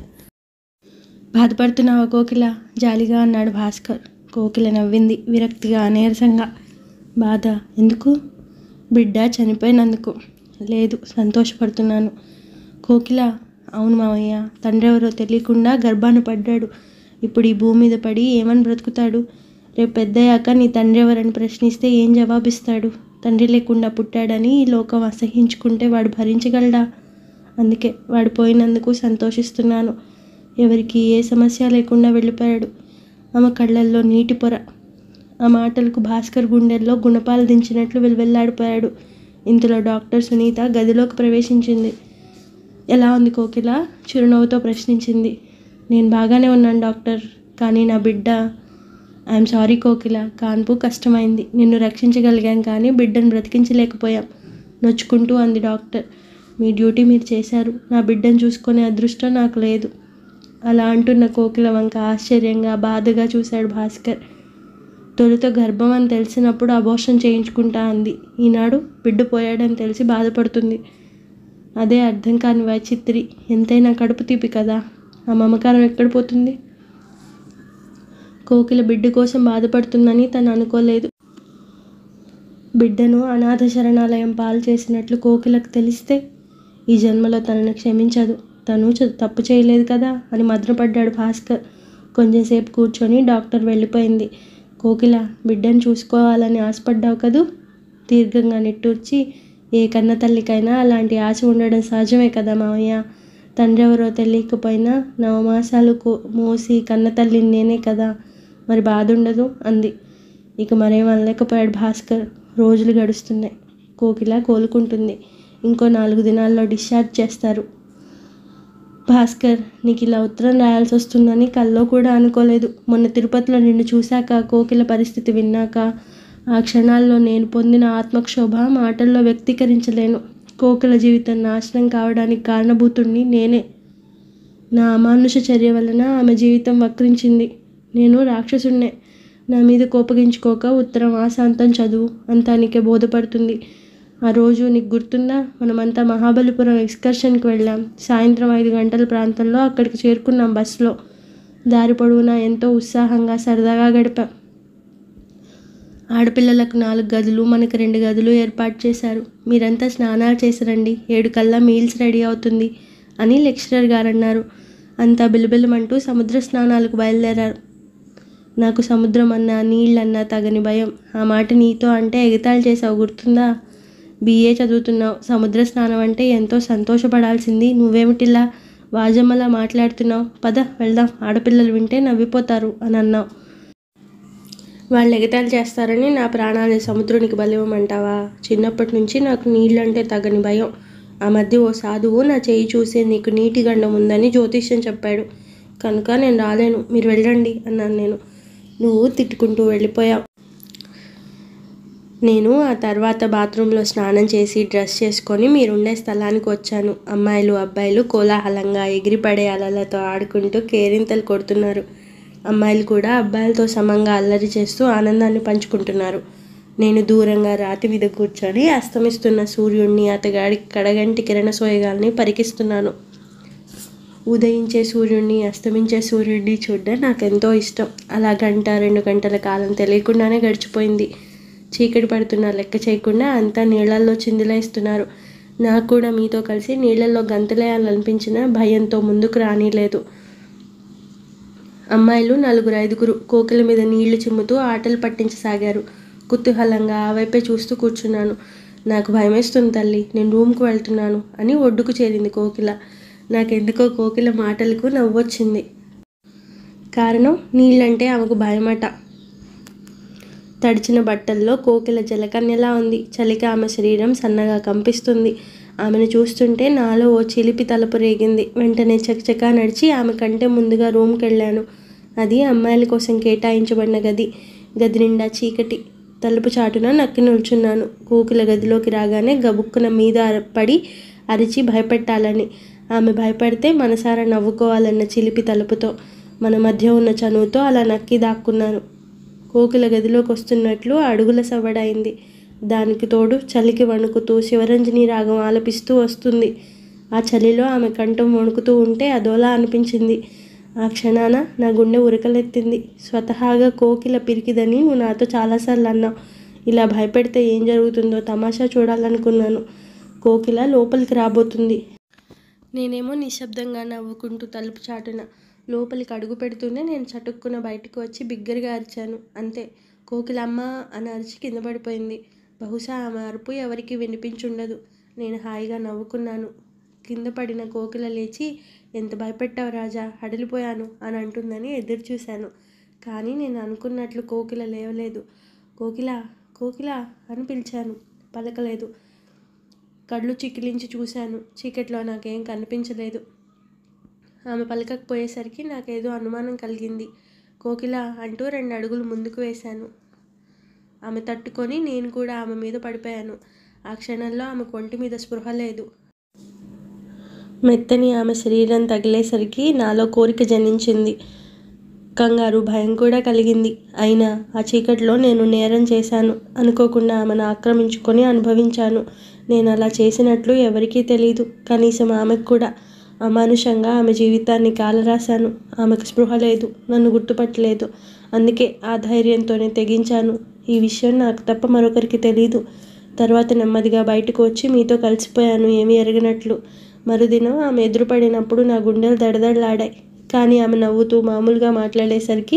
బాధపడుతున్నావా కోకిల జాలిగా అన్నాడు భాస్కర్ కోకిల నవ్వింది విరక్తిగా నీరసంగా బాధ ఎందుకు బిడ్డ చనిపోయినందుకు లేదు సంతోషపడుతున్నాను కోకిల అవును మావయ్య తండ్రి ఎవరో తెలియకుండా గర్భాన పడ్డాడు ఇప్పుడు ఈ భూమి మీద పడి ఏమని బ్రతుకుతాడు రేపు పెద్దయ్యాక నీ తండ్రి ఎవరని ప్రశ్నిస్తే ఏం జవాబిస్తాడు తండ్రి లేకుండా పుట్టాడని ఈ లోకం అసహించుకుంటే వాడు భరించగలడా అందుకే వాడు పోయినందుకు సంతోషిస్తున్నాను ఎవరికి ఏ సమస్య లేకుండా వెళ్ళిపోయాడు ఆమె కళ్ళల్లో నీటి పొర ఆ మాటలకు భాస్కర్ గుండెల్లో గుణపాలు దించినట్లు వెల్వెల్లాడిపోయాడు ఇంతలో డాక్టర్ సునీత గదిలోకి ప్రవేశించింది ఎలా ఉంది కోకిల చిరునవ్వుతో ప్రశ్నించింది నేను బాగానే ఉన్నాను డాక్టర్ కానీ నా బిడ్డ ఐఎమ్ సారీ కోకిల కాన్పు కష్టమైంది నిన్ను రక్షించగలిగాం కానీ బిడ్డను బ్రతికించలేకపోయాం నొచ్చుకుంటూ అంది డాక్టర్ మీ డ్యూటీ మీరు చేశారు నా బిడ్డను చూసుకునే అదృష్టం నాకు లేదు అలా అంటున్న కోకిల వంక ఆశ్చర్యంగా బాధగా చూశాడు భాస్కర్ తొలుత గర్భం అని తెలిసినప్పుడు అబోషన్ చేయించుకుంటా అంది ఈనాడు బిడ్డ పోయాడని తెలిసి బాధపడుతుంది అదే అర్థం కాని వైచిత్రి ఎంతైనా కడుపు తీపి కదా ఆ మమకారం ఎక్కడ పోతుంది కోకిల బిడ్డ కోసం బాధపడుతుందని తను అనుకోలేదు బిడ్డను అనాథ శరణాలయం పాలు చేసినట్లు కోకిలకు తెలిస్తే ఈ జన్మలో తనను క్షమించదు తను చ- తప్పు చేయలేదు కదా అని మద్రపడ్డాడు భాస్కర్ కొంచెంసేపు కూర్చొని డాక్టర్ వెళ్ళిపోయింది కోకిల బిడ్డను చూసుకోవాలని ఆశపడ్డావు కదూ దీర్ఘంగా నిట్టూర్చి ఏ కన్న తల్లికైనా అలాంటి ఆశ ఉండడం సహజమే కదా మావయ్య తండ్రి ఎవరో తెలియకపోయినా నవమాసాలు కో మోసి కన్న తల్లిని నేనే కదా మరి బాధ ఉండదు అంది ఇక మరేం అనలేకపోయాడు భాస్కర్ రోజులు గడుస్తున్నాయి కోకిల కోలుకుంటుంది ఇంకో నాలుగు దినాల్లో డిశ్చార్జ్ చేస్తారు భాస్కర్ నీకు ఇలా ఉత్తరం రాయాల్సి వస్తుందని కల్లో కూడా అనుకోలేదు మొన్న తిరుపతిలో నిన్ను చూశాక కోకిల పరిస్థితి విన్నాక ఆ క్షణాల్లో నేను పొందిన ఆత్మక్షోభ మాటల్లో వ్యక్తీకరించలేను కోకిల జీవితం నాశనం కావడానికి కారణభూతుణ్ణి నేనే నా అమానుష చర్య వలన ఆమె జీవితం వక్రించింది నేను రాక్షసుణ్ణే నా మీద కోపగించుకోక ఉత్తరం ఆశాంతం చదువు అంతా నీకే బోధపడుతుంది ఆ రోజు నీకు గుర్తుందా మనమంతా మహాబలిపురం ఎక్స్కర్షన్కి వెళ్ళాం సాయంత్రం ఐదు గంటల ప్రాంతంలో అక్కడికి చేరుకున్నాం బస్సులో దారి పొడవునా ఎంతో ఉత్సాహంగా సరదాగా గడిపాం ఆడపిల్లలకు నాలుగు గదులు మనకు రెండు గదులు ఏర్పాటు చేశారు మీరంతా స్నానాలు చేసిరండి ఏడు కల్లా మీల్స్ రెడీ అవుతుంది అని లెక్చరర్ గారు అన్నారు అంతా బిలబిలమంటూ సముద్ర స్నానాలకు బయలుదేరారు నాకు సముద్రం అన్నా నీళ్ళన్నా తగని భయం ఆ మాట నీతో అంటే ఎగతాళి చేసావు గుర్తుందా బీఏ చదువుతున్నావు సముద్ర స్నానం అంటే ఎంతో సంతోషపడాల్సింది నువ్వేమిటిలా వాజమ్మలా మాట్లాడుతున్నావు పద వెళ్దాం ఆడపిల్లలు వింటే నవ్విపోతారు అని అన్నావు వాళ్ళు ఎగతాళి చేస్తారని నా ప్రాణాన్ని సముద్రునికి బలివ్వమంటావా చిన్నప్పటి నుంచి నాకు నీళ్ళంటే తగని భయం ఆ మధ్య ఓ సాధువు నా చేయి చూసి నీకు నీటి గండం ఉందని జ్యోతిష్యం చెప్పాడు కనుక నేను రాలేను మీరు వెళ్ళండి అన్నాను నేను నువ్వు తిట్టుకుంటూ వెళ్ళిపోయావు నేను ఆ తర్వాత బాత్రూంలో స్నానం చేసి డ్రెస్ చేసుకొని మీరుండే స్థలానికి వచ్చాను అమ్మాయిలు అబ్బాయిలు కోలాహలంగా ఎగిరిపడే అలలతో ఆడుకుంటూ కేరింతలు కొడుతున్నారు అమ్మాయిలు కూడా అబ్బాయిలతో సమంగా అల్లరి చేస్తూ ఆనందాన్ని పంచుకుంటున్నారు నేను దూరంగా రాతి మీద కూర్చొని అస్తమిస్తున్న సూర్యుడిని అతగాడి కడగంటి కిరణ సోయగాల్ని పరికిస్తున్నాను ఉదయించే సూర్యుడిని అస్తమించే సూర్యుడిని చూడడం నాకెంతో ఇష్టం అలా గంట రెండు గంటల కాలం తెలియకుండానే గడిచిపోయింది చీకటి పడుతున్నా లెక్క చేయకుండా అంతా నీళ్ళల్లో చిందులేస్తున్నారు నాకు కూడా మీతో కలిసి నీళ్ళల్లో గంతులేయాలనిపించిన భయంతో ముందుకు రానిలేదు అమ్మాయిలు నలుగురు ఐదుగురు కోకిల మీద నీళ్లు చిమ్ముతూ ఆటలు పట్టించసాగారు కుతూహలంగా ఆ వైపే చూస్తూ కూర్చున్నాను నాకు భయమేస్తుంది తల్లి నేను రూమ్కి వెళ్తున్నాను అని ఒడ్డుకు చేరింది కోకిల నాకెందుకో కోకిల మాటలకు నవ్వొచ్చింది కారణం నీళ్ళంటే ఆమెకు భయమట తడిచిన బట్టల్లో కోకిల జలకన్యలా ఉంది చలికి ఆమె శరీరం సన్నగా కంపిస్తుంది ఆమెను చూస్తుంటే నాలో ఓ చిలిపి తలుపు రేగింది వెంటనే చకచకా నడిచి ఆమె కంటే ముందుగా రూమ్కి వెళ్ళాను అది అమ్మాయిల కోసం కేటాయించబడిన గది గది నిండా చీకటి తలుపు చాటున నక్కి నిల్చున్నాను కోకిల గదిలోకి రాగానే గబుక్కున మీద అర- పడి అరిచి భయపెట్టాలని ఆమె భయపడితే మనసారా నవ్వుకోవాలన్న చిలిపి తలుపుతో మన మధ్య ఉన్న చనువుతో అలా నక్కి దాక్కున్నాను కోకిల గదిలోకి వస్తున్నట్లు అడుగుల సవ్వడైంది దానికి తోడు చలికి వణుకుతూ శివరంజని రాగం ఆలపిస్తూ వస్తుంది ఆ చలిలో ఆమె కంఠం వణుకుతూ ఉంటే అదోలా అనిపించింది ఆ క్షణాన నా గుండె ఉరకలెత్తింది స్వతహాగా కోకిల పిరికిదని నువ్వు నాతో చాలాసార్లు అన్నావు ఇలా భయపెడితే ఏం జరుగుతుందో తమాషా చూడాలనుకున్నాను కోకిల లోపలికి రాబోతుంది నేనేమో నిశ్శబ్దంగా నవ్వుకుంటూ తలుపు చాటున లోపలికి అడుగు పెడుతూనే నేను చటుక్కున బయటకు వచ్చి బిగ్గరగా అరిచాను అంతే కోకిలమ్మ అని అరిచి కింద పడిపోయింది బహుశా ఆమె అరుపు ఎవరికి వినిపించుండదు నేను హాయిగా నవ్వుకున్నాను కింద పడిన కోకిల లేచి ఎంత భయపెట్టావు రాజా హడలిపోయాను అని అంటుందని ఎదురు చూశాను కానీ నేను అనుకున్నట్లు కోకిల లేవలేదు కోకిల కోకిల అని పిలిచాను పలకలేదు కళ్ళు చికిలించి చూశాను చీకట్లో నాకేం కనిపించలేదు ఆమె పలకకపోయేసరికి నాకేదో అనుమానం కలిగింది కోకిల అంటూ రెండు అడుగులు ముందుకు వేశాను ఆమె తట్టుకొని నేను కూడా ఆమె మీద పడిపోయాను ఆ క్షణంలో ఆమె ఒంటి మీద స్పృహ లేదు మెత్తని ఆమె శరీరం తగిలేసరికి నాలో కోరిక జనించింది కంగారు భయం కూడా కలిగింది అయినా ఆ చీకటిలో నేను నేరం చేశాను అనుకోకుండా ఆమెను ఆక్రమించుకొని అనుభవించాను నేను అలా చేసినట్లు ఎవరికీ తెలియదు కనీసం ఆమెకు కూడా అమానుషంగా ఆమె జీవితాన్ని కాలరాశాను ఆమెకు స్పృహ లేదు నన్ను గుర్తుపట్టలేదు అందుకే ఆ ధైర్యంతోనే తెగించాను ఈ విషయం నాకు తప్ప మరొకరికి తెలీదు తర్వాత నెమ్మదిగా బయటకు వచ్చి మీతో కలిసిపోయాను ఏమీ ఎరగనట్లు మరుదినం ఆమె ఎదురుపడినప్పుడు నా గుండెలు దడదడలాడాయి కానీ ఆమె నవ్వుతూ మామూలుగా మాట్లాడేసరికి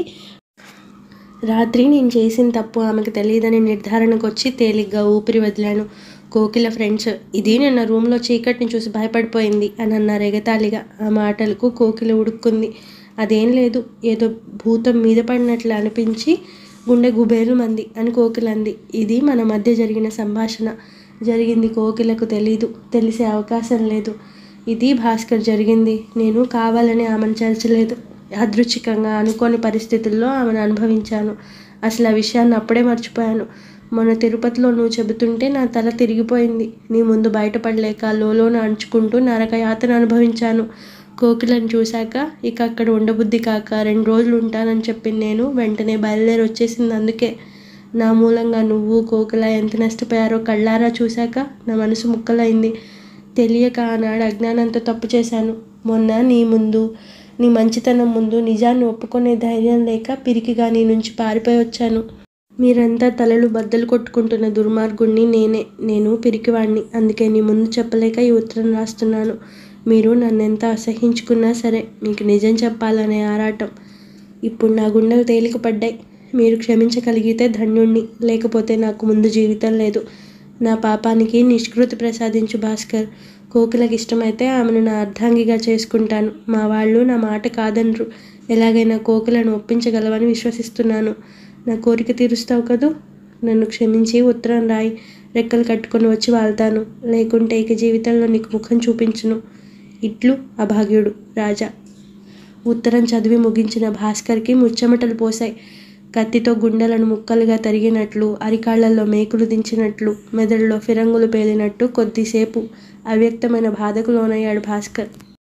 రాత్రి నేను చేసిన తప్పు ఆమెకు తెలియదని నిర్ధారణకు వచ్చి తేలిగ్గా ఊపిరి వదిలాను కోకిల ఫ్రెండ్స్ ఇది నిన్న రూమ్లో చీకటిని చూసి భయపడిపోయింది అని అన్నారు ఎగతాళిగా ఆ మాటలకు కోకిల ఉడుక్కుంది అదేం లేదు ఏదో భూతం మీద పడినట్లు అనిపించి గుండె గుబేలు మంది అని కోకిల అంది ఇది మన మధ్య జరిగిన సంభాషణ జరిగింది కోకిలకు తెలీదు తెలిసే అవకాశం లేదు ఇది భాస్కర్ జరిగింది నేను కావాలని ఆమెను చేర్చలేదు యాదృచ్ఛికంగా అనుకోని పరిస్థితుల్లో ఆమెను అనుభవించాను అసలు ఆ విషయాన్ని అప్పుడే మర్చిపోయాను మొన్న తిరుపతిలో నువ్వు చెబుతుంటే నా తల తిరిగిపోయింది నీ ముందు బయటపడలేక లోలోన అంచుకుంటూ నరక యాతన అనుభవించాను కోకిలను చూశాక ఇక అక్కడ ఉండబుద్ధి కాక రెండు రోజులు ఉంటానని చెప్పింది నేను వెంటనే బయలుదేరి వచ్చేసింది అందుకే నా మూలంగా నువ్వు కోకిల ఎంత నష్టపోయారో కళ్ళారా చూశాక నా మనసు ముక్కలైంది తెలియక ఆనాడు అజ్ఞానంతో తప్పు చేశాను మొన్న నీ ముందు నీ మంచితనం ముందు నిజాన్ని ఒప్పుకునే ధైర్యం లేక పిరికిగా నీ నుంచి పారిపోయి వచ్చాను మీరంతా తలలు బద్దలు కొట్టుకుంటున్న దుర్మార్గుణ్ణి నేనే నేను పిరికివాణ్ణి అందుకే నీ ముందు చెప్పలేక ఈ ఉత్తరం రాస్తున్నాను మీరు నన్ను ఎంత అసహించుకున్నా సరే మీకు నిజం చెప్పాలనే ఆరాటం ఇప్పుడు నా గుండెలు తేలిక పడ్డాయి మీరు క్షమించగలిగితే ధన్యుణ్ణి లేకపోతే నాకు ముందు జీవితం లేదు నా పాపానికి నిష్కృతి ప్రసాదించు భాస్కర్ కోకిలకి ఇష్టమైతే ఆమెను నా అర్ధాంగిగా చేసుకుంటాను మా వాళ్ళు నా మాట కాదనరు ఎలాగైనా కోకిలను ఒప్పించగలవని విశ్వసిస్తున్నాను నా కోరిక తీరుస్తావు కదూ నన్ను క్షమించి ఉత్తరం రాయి రెక్కలు కట్టుకొని వచ్చి వాళ్తాను లేకుంటే ఇక జీవితంలో నీకు ముఖం చూపించును ఇట్లు అభాగ్యుడు రాజా ఉత్తరం చదివి ముగించిన భాస్కర్కి ముచ్చెమటలు పోశాయి కత్తితో గుండెలను ముక్కలుగా తరిగినట్లు అరికాళ్లలో మేకులు దించినట్లు మెదడులో ఫిరంగులు పేలినట్టు కొద్దిసేపు అవ్యక్తమైన బాధకు లోనయ్యాడు భాస్కర్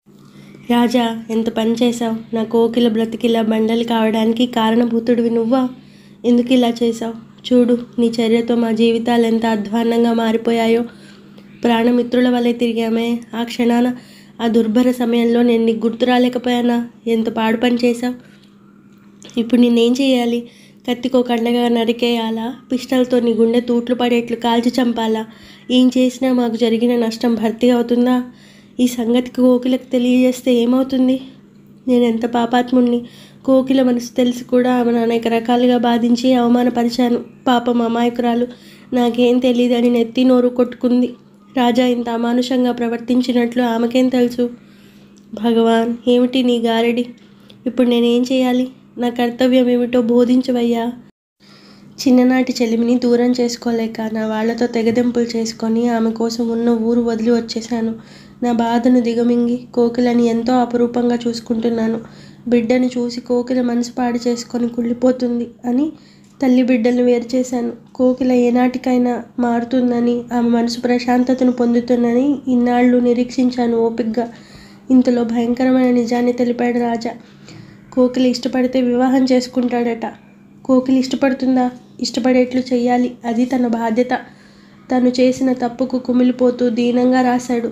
రాజా ఎంత పని చేశావు నా కోకిల బ్రతికిలా బండలు కావడానికి కారణభూతుడివి నువ్వా ఎందుకు ఇలా చేశావు చూడు నీ చర్యతో మా జీవితాలు ఎంత అధ్వాన్నంగా మారిపోయాయో ప్రాణమిత్రుల వలె తిరిగామే ఆ క్షణాన ఆ దుర్భర సమయంలో నేను నీకు గుర్తు రాలేకపోయానా ఎంత పాడు పని చేశావు ఇప్పుడు నేనేం చేయాలి కత్తికో కండగా నరికేయాలా పిస్టల్తో నీ గుండె తూట్లు పడేట్లు కాల్చి చంపాలా ఏం చేసినా మాకు జరిగిన నష్టం భర్తీ అవుతుందా ఈ సంగతికి కోకిలకు తెలియజేస్తే ఏమవుతుంది నేను ఎంత పాపాత్ముణ్ణి కోకిల మనసు తెలిసి కూడా ఆమెను అనేక రకాలుగా బాధించి అవమానపరిచాను పాపం అమాయకురాలు నాకేం తెలియదని నెత్తి నోరు కొట్టుకుంది రాజా ఇంత అమానుషంగా ప్రవర్తించినట్లు ఆమెకేం తెలుసు భగవాన్ ఏమిటి నీ గారడి ఇప్పుడు నేనేం చేయాలి నా కర్తవ్యం ఏమిటో బోధించవయ్యా చిన్ననాటి చెలిమిని దూరం చేసుకోలేక నా వాళ్ళతో తెగదెంపులు చేసుకొని ఆమె కోసం ఉన్న ఊరు వదిలి వచ్చేశాను నా బాధను దిగమింగి కోకిలని ఎంతో అపరూపంగా చూసుకుంటున్నాను బిడ్డను చూసి కోకిల మనసు పాడు చేసుకొని కుళ్ళిపోతుంది అని తల్లి బిడ్డలను వేరు చేశాను కోకిల ఏనాటికైనా మారుతుందని ఆమె మనసు ప్రశాంతతను పొందుతుందని ఇన్నాళ్ళు నిరీక్షించాను ఓపిగ్గా ఇంతలో భయంకరమైన నిజాన్ని తెలిపాడు రాజా కోకిల ఇష్టపడితే వివాహం చేసుకుంటాడట కోకిల ఇష్టపడుతుందా ఇష్టపడేట్లు చెయ్యాలి అది తన బాధ్యత తను చేసిన తప్పుకు కుమిలిపోతూ దీనంగా రాశాడు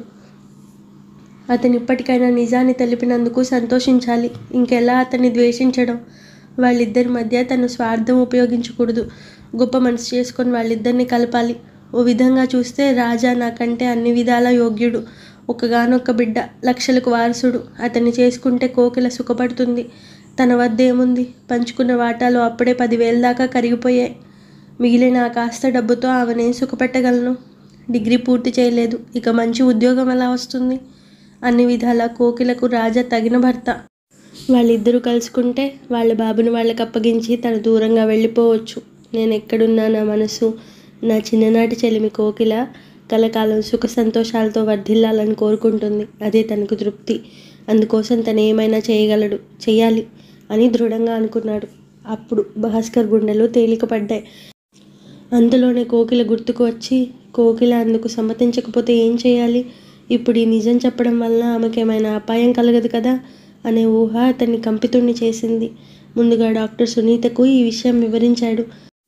అతను ఇప్పటికైనా నిజాన్ని తెలిపినందుకు సంతోషించాలి ఇంకెలా అతన్ని ద్వేషించడం వాళ్ళిద్దరి మధ్య తను స్వార్థం ఉపయోగించకూడదు గొప్ప మనసు చేసుకొని వాళ్ళిద్దరిని కలపాలి ఓ విధంగా చూస్తే రాజా నాకంటే అన్ని విధాల యోగ్యుడు ఒకగానొక్క బిడ్డ లక్షలకు వారసుడు అతన్ని చేసుకుంటే కోకిల సుఖపడుతుంది తన వద్ద ఏముంది పంచుకున్న వాటాలో అప్పుడే పదివేల దాకా కరిగిపోయాయి మిగిలిన ఆ కాస్త డబ్బుతో ఆమెనేం సుఖపెట్టగలను డిగ్రీ పూర్తి చేయలేదు ఇక మంచి ఉద్యోగం ఎలా వస్తుంది అన్ని విధాల కోకిలకు రాజా తగిన భర్త వాళ్ళిద్దరూ కలుసుకుంటే వాళ్ళ బాబుని వాళ్ళకి అప్పగించి తను దూరంగా వెళ్ళిపోవచ్చు నేను ఎక్కడున్నా నా మనసు నా చిన్ననాటి చెలిమి కోకిల కలకాలం సుఖ సంతోషాలతో వర్ధిల్లాలని కోరుకుంటుంది అదే తనకు తృప్తి అందుకోసం తను ఏమైనా చేయగలడు చెయ్యాలి అని దృఢంగా అనుకున్నాడు అప్పుడు భాస్కర్ గుండెలు తేలికపడ్డాయి అందులోనే కోకిల గుర్తుకు వచ్చి కోకిల అందుకు సమ్మతించకపోతే ఏం చేయాలి ఇప్పుడు ఈ నిజం చెప్పడం వల్ల ఆమెకేమైనా అపాయం కలగదు కదా అనే ఊహ అతన్ని కంపితుణ్ణి చేసింది ముందుగా డాక్టర్ సునీతకు ఈ విషయం వివరించాడు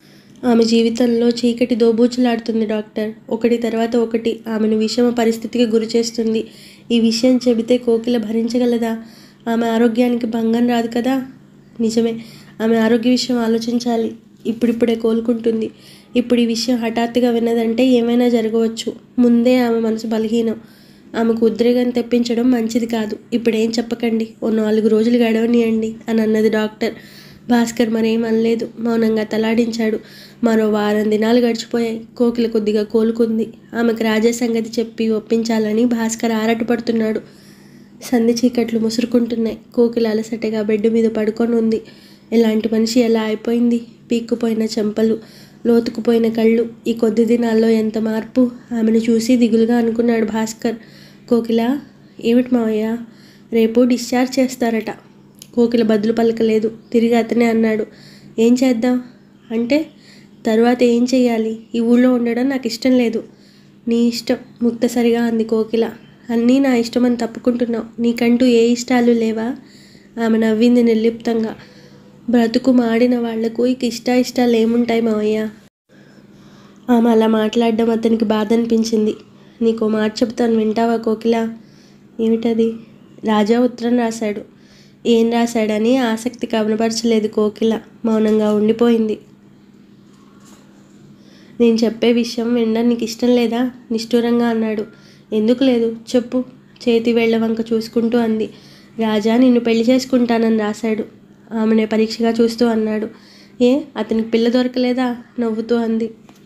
ఆమె జీవితంలో చీకటి దోబూచులాడుతుంది డాక్టర్ ఒకటి తర్వాత ఒకటి ఆమెను విషమ పరిస్థితికి గురి చేస్తుంది ఈ విషయం చెబితే కోకిల భరించగలదా ఆమె ఆరోగ్యానికి భంగం రాదు కదా నిజమే ఆమె ఆరోగ్య విషయం ఆలోచించాలి ఇప్పుడిప్పుడే కోలుకుంటుంది ఇప్పుడు ఈ విషయం హఠాత్తుగా విన్నదంటే ఏమైనా జరగవచ్చు ముందే ఆమె మనసు బలహీనం ఆమెకు ఉద్రేకం తెప్పించడం మంచిది కాదు ఇప్పుడేం చెప్పకండి ఓ నాలుగు రోజులు గడవనియండి అని అన్నది డాక్టర్ భాస్కర్ మరేం అనలేదు మౌనంగా తలాడించాడు మరో వారం దినాలు గడిచిపోయాయి కోకిల కొద్దిగా కోలుకుంది ఆమెకు రాజా సంగతి చెప్పి ఒప్పించాలని భాస్కర్ ఆరాటపడుతున్నాడు సంధి చీకట్లు ముసురుకుంటున్నాయి కోకిల అలసటగా బెడ్ మీద పడుకొని ఉంది ఇలాంటి మనిషి ఎలా అయిపోయింది పీక్కుపోయిన చెంపలు లోతుకుపోయిన కళ్ళు ఈ కొద్ది దినాల్లో ఎంత మార్పు ఆమెను చూసి దిగులుగా అనుకున్నాడు భాస్కర్ కోకిల ఏమిటి మావయ్య రేపు డిశ్చార్జ్ చేస్తారట కోకిల బదులు పలకలేదు తిరిగి అతనే అన్నాడు ఏం చేద్దాం అంటే తర్వాత ఏం చేయాలి ఈ ఊళ్ళో ఉండడం నాకు ఇష్టం లేదు నీ ఇష్టం ముక్తసరిగా అంది కోకిల అన్నీ నా ఇష్టమని తప్పుకుంటున్నావు నీకంటూ ఏ ఇష్టాలు లేవా ఆమె నవ్వింది నిర్లిప్తంగా బ్రతుకు మాడిన వాళ్లకు ఇక ఇష్ట ఇష్టాలు ఏముంటాయి మావయ్య ఆమె అలా మాట్లాడడం అతనికి బాధ అనిపించింది నీకు మాట చెప్తాను వింటావా కోకిల ఏమిటది రాజా ఉత్తరం రాశాడు ఏం రాశాడని ఆసక్తి కవనపరచలేదు కోకిల మౌనంగా ఉండిపోయింది నేను చెప్పే విషయం వినడం నీకు ఇష్టం లేదా నిష్ఠూరంగా అన్నాడు ఎందుకు లేదు చెప్పు చేతి వేళ్ల వంక చూసుకుంటూ అంది రాజా నిన్ను పెళ్లి చేసుకుంటానని రాశాడు ఆమెనే పరీక్షగా చూస్తూ అన్నాడు ఏ అతనికి పిల్ల దొరకలేదా నవ్వుతూ అంది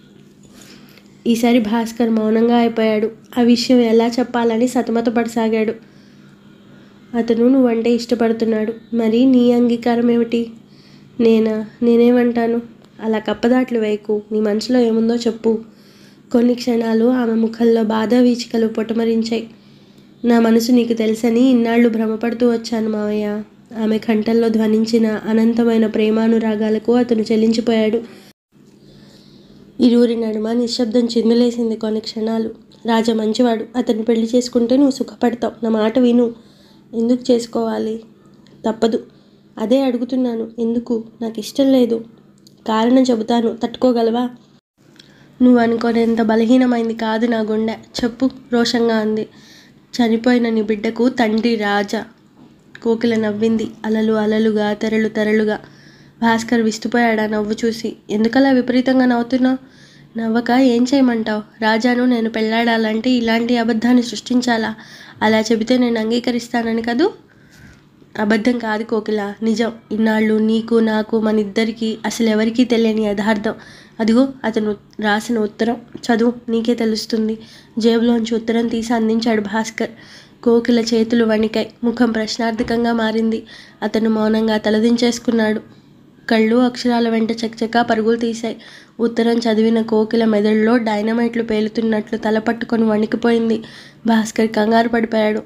ఈసారి భాస్కర్ మౌనంగా అయిపోయాడు ఆ విషయం ఎలా చెప్పాలని సతమతపడసాగాడు అతను నువ్వంటే ఇష్టపడుతున్నాడు మరి నీ అంగీకారం ఏమిటి నేనా నేనేమంటాను అలా కప్పదాట్లు వేయకు నీ మనసులో ఏముందో చెప్పు కొన్ని క్షణాలు ఆమె ముఖంలో బాధ వీచికలు పొటమరించాయి నా మనసు నీకు తెలుసని ఇన్నాళ్ళు భ్రమపడుతూ వచ్చాను మావయ్య ఆమె కంఠంలో ధ్వనించిన అనంతమైన ప్రేమానురాగాలకు అతను చెల్లించిపోయాడు ఇరువురి నడుమ నిశ్శబ్దం చిందులేసింది కొన్ని క్షణాలు రాజా మంచివాడు అతన్ని పెళ్లి చేసుకుంటే నువ్వు సుఖపడతావు నా మాట విను ఎందుకు చేసుకోవాలి తప్పదు అదే అడుగుతున్నాను ఎందుకు నాకు ఇష్టం లేదు కారణం చెబుతాను తట్టుకోగలవా నువ్వు అనుకోనేంత బలహీనమైంది కాదు నా గుండె చెప్పు రోషంగా అంది చనిపోయిన నీ బిడ్డకు తండ్రి రాజా కోకిల నవ్వింది అలలు అలలుగా తెరలు తెరలుగా భాస్కర్ విస్తుపోయాడా నవ్వు చూసి ఎందుకలా విపరీతంగా నవ్వుతున్నావు నవ్వక ఏం చేయమంటావు రాజాను నేను పెళ్ళాడాలంటే ఇలాంటి అబద్ధాన్ని సృష్టించాలా అలా చెబితే నేను అంగీకరిస్తానని కదూ అబద్ధం కాదు కోకిల నిజం ఇన్నాళ్ళు నీకు నాకు మన ఇద్దరికి అసలు ఎవరికీ తెలియని యథార్థం అదిగో అతను రాసిన ఉత్తరం చదువు నీకే తెలుస్తుంది జేబులోంచి ఉత్తరం తీసి అందించాడు భాస్కర్ కోకిల చేతులు వణికాయి ముఖం ప్రశ్నార్థకంగా మారింది అతను మౌనంగా తలదించేసుకున్నాడు కళ్ళు అక్షరాల వెంట చకచకా పరుగులు తీశాయి ఉత్తరం చదివిన కోకిల మెదడులో డైనమైట్లు పేలుతున్నట్లు తల పట్టుకొని వణికిపోయింది భాస్కర్ కంగారు పడిపోయాడు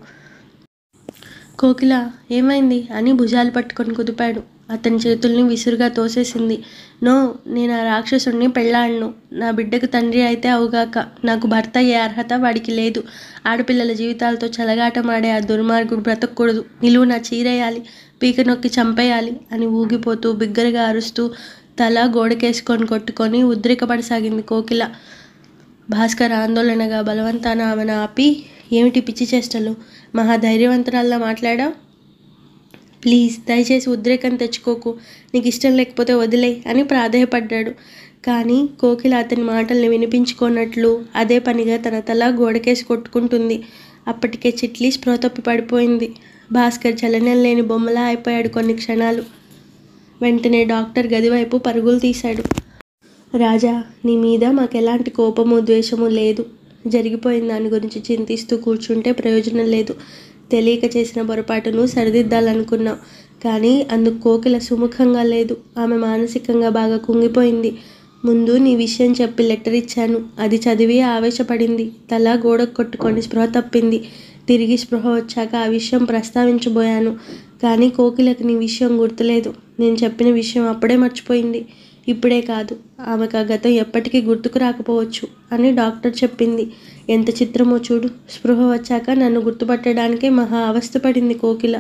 కోకిల ఏమైంది అని భుజాలు పట్టుకొని కుదిపాడు అతని చేతుల్ని విసురుగా తోసేసింది నో నేను ఆ రాక్షసుడిని పెళ్ళాడను నా బిడ్డకు తండ్రి అయితే అవుగాక నాకు భర్త అయ్యే అర్హత వాడికి లేదు ఆడపిల్లల జీవితాలతో చెలగాటమాడే ఆ దుర్మార్గుడు బ్రతకూడదు నిలువు నా చీరేయాలి పీక నొక్కి చంపేయాలి అని ఊగిపోతూ బిగ్గరగా అరుస్తూ తల గోడకేసుకొని కొట్టుకొని ఉద్రికపడసాగింది కోకిల భాస్కర్ ఆందోళనగా బలవంతాన ఆమెను ఆపి ఏమిటి పిచ్చి చేష్టలు మహా ధైర్యవంతురాల్లా మాట్లాడావు ప్లీజ్ దయచేసి ఉద్రేకం తెచ్చుకోకు నీకు ఇష్టం లేకపోతే వదిలే అని ప్రాధేయపడ్డాడు కానీ కోకిల అతని మాటల్ని వినిపించుకోనట్లు అదే పనిగా తన తల గోడకేసి కొట్టుకుంటుంది అప్పటికే చిట్లీ స్పృహ తప్పి పడిపోయింది భాస్కర్ చలనం లేని బొమ్మలా అయిపోయాడు కొన్ని క్షణాలు వెంటనే డాక్టర్ గదివైపు పరుగులు తీశాడు రాజా నీ మీద మాకు ఎలాంటి కోపము ద్వేషము లేదు జరిగిపోయిన దాని గురించి చింతిస్తూ కూర్చుంటే ప్రయోజనం లేదు తెలియక చేసిన పొరపాటును సరిదిద్దాలనుకున్నాం కానీ అందుకు కోకిల సుముఖంగా లేదు ఆమె మానసికంగా బాగా కుంగిపోయింది ముందు నీ విషయం చెప్పి లెటర్ ఇచ్చాను అది చదివి ఆవేశపడింది తల గోడకు కొట్టుకొని స్పృహ తప్పింది తిరిగి స్పృహ వచ్చాక ఆ విషయం ప్రస్తావించబోయాను కానీ కోకిలకు నీ విషయం గుర్తులేదు నేను చెప్పిన విషయం అప్పుడే మర్చిపోయింది ఇప్పుడే కాదు ఆమెకు ఆ గతం ఎప్పటికీ గుర్తుకు రాకపోవచ్చు అని డాక్టర్ చెప్పింది ఎంత చిత్రమో చూడు స్పృహ వచ్చాక నన్ను గుర్తుపట్టడానికే మహా అవస్థపడింది కోకిల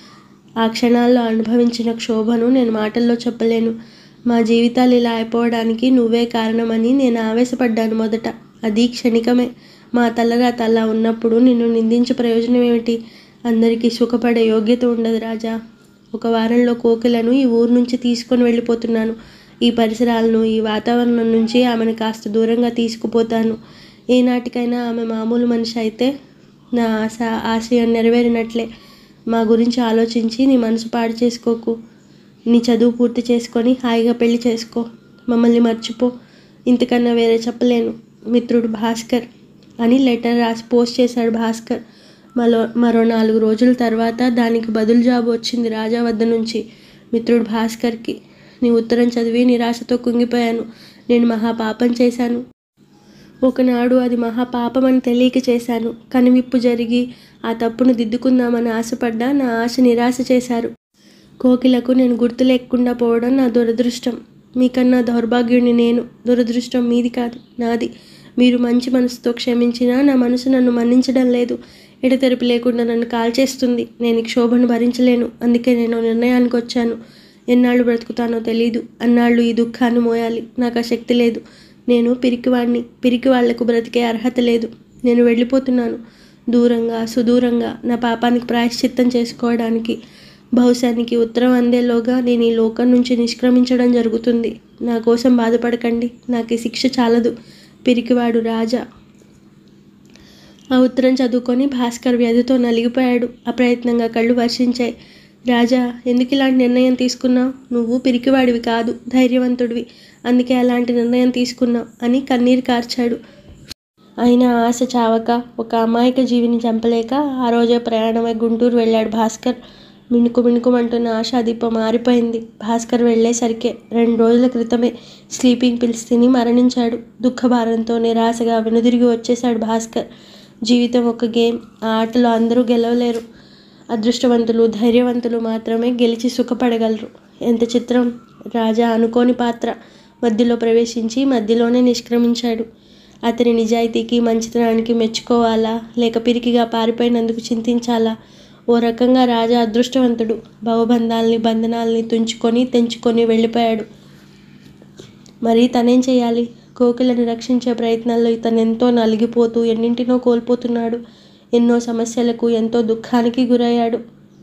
ఆ క్షణాల్లో అనుభవించిన క్షోభను నేను మాటల్లో చెప్పలేను మా జీవితాలు ఇలా అయిపోవడానికి నువ్వే కారణమని నేను ఆవేశపడ్డాను మొదట అది క్షణికమే మా తలగా తల ఉన్నప్పుడు నిన్ను నిందించే ప్రయోజనం ఏమిటి అందరికీ సుఖపడే యోగ్యత ఉండదు రాజా ఒక వారంలో కోకిలను ఈ ఊరు నుంచి తీసుకొని వెళ్ళిపోతున్నాను ఈ పరిసరాలను ఈ వాతావరణం నుంచి ఆమెను కాస్త దూరంగా తీసుకుపోతాను ఏనాటికైనా ఆమె మామూలు మనిషి అయితే నా ఆశ ఆశయం నెరవేరినట్లే మా గురించి ఆలోచించి నీ మనసు పాడు చేసుకోకు నీ చదువు పూర్తి చేసుకొని హాయిగా పెళ్లి చేసుకో మమ్మల్ని మర్చిపో ఇంతకన్నా వేరే చెప్పలేను మిత్రుడు భాస్కర్ అని లెటర్ రాసి పోస్ట్ చేశాడు భాస్కర్ మరో మరో నాలుగు రోజుల తర్వాత దానికి బదులు జాబు వచ్చింది రాజా వద్ద నుంచి మిత్రుడు భాస్కర్కి నీ ఉత్తరం చదివి నిరాశతో కుంగిపోయాను నేను మహా పాపం చేశాను ఒకనాడు అది మహాపాపమని తెలియక చేశాను కనువిప్పు జరిగి ఆ తప్పును దిద్దుకుందామని ఆశపడ్డా నా ఆశ నిరాశ చేశారు కోకిలకు నేను గుర్తు లేకుండా పోవడం నా దురదృష్టం మీకన్నా దౌర్భాగ్యుని నేను దురదృష్టం మీది కాదు నాది మీరు మంచి మనసుతో క్షమించినా నా మనసు నన్ను మన్నించడం లేదు ఎడతెరిపి లేకుండా నన్ను కాల్చేస్తుంది నేను ఈ క్షోభను భరించలేను అందుకే నేను నిర్ణయానికి వచ్చాను ఎన్నాళ్ళు బ్రతుకుతానో తెలీదు అన్నాళ్ళు ఈ దుఃఖాన్ని మోయాలి నాకు ఆ శక్తి లేదు నేను పిరికివాణ్ణి పిరికి వాళ్లకు బ్రతికే అర్హత లేదు నేను వెళ్ళిపోతున్నాను దూరంగా సుదూరంగా నా పాపానికి ప్రాయశ్చిత్తం చేసుకోవడానికి బహుశానికి ఉత్తరం అందేలోగా నేను ఈ లోకం నుంచి నిష్క్రమించడం జరుగుతుంది నా కోసం బాధపడకండి నాకు ఈ శిక్ష చాలదు పిరికివాడు రాజా ఆ ఉత్తరం చదువుకొని భాస్కర్ వ్యాధితో నలిగిపోయాడు అప్రయత్నంగా కళ్ళు వర్షించాయి రాజా ఎందుకు ఇలాంటి నిర్ణయం తీసుకున్నావు నువ్వు పిరికివాడివి కాదు ధైర్యవంతుడివి అందుకే అలాంటి నిర్ణయం తీసుకున్నావు అని కన్నీరు కార్చాడు అయినా ఆశ చావక ఒక అమాయక జీవిని చంపలేక ఆ రోజే ప్రయాణమై గుంటూరు వెళ్ళాడు భాస్కర్ మిణుకు మిణుకుమంటున్న ఆశాదీపం మారిపోయింది భాస్కర్ వెళ్ళేసరికే రెండు రోజుల క్రితమే స్లీపింగ్ పిల్స్ తిని మరణించాడు దుఃఖభారంతో నిరాశగా వెనుదిరిగి వచ్చేశాడు భాస్కర్ జీవితం ఒక గేమ్ ఆ ఆటలో అందరూ గెలవలేరు అదృష్టవంతులు ధైర్యవంతులు మాత్రమే గెలిచి సుఖపడగలరు ఎంత చిత్రం రాజా అనుకోని పాత్ర మధ్యలో ప్రవేశించి మధ్యలోనే నిష్క్రమించాడు అతని నిజాయితీకి మంచితనానికి మెచ్చుకోవాలా లేక పిరికిగా పారిపోయినందుకు చింతించాలా ఓ రకంగా రాజా అదృష్టవంతుడు భవబంధాల్ని బంధనాల్ని తుంచుకొని తెంచుకొని వెళ్ళిపోయాడు మరి తనేం చేయాలి కోకిలను రక్షించే ప్రయత్నాల్లో ఇతను ఎంతో నలిగిపోతూ ఎన్నింటినో కోల్పోతున్నాడు ఎన్నో సమస్యలకు ఎంతో దుఃఖానికి గురయ్యాడు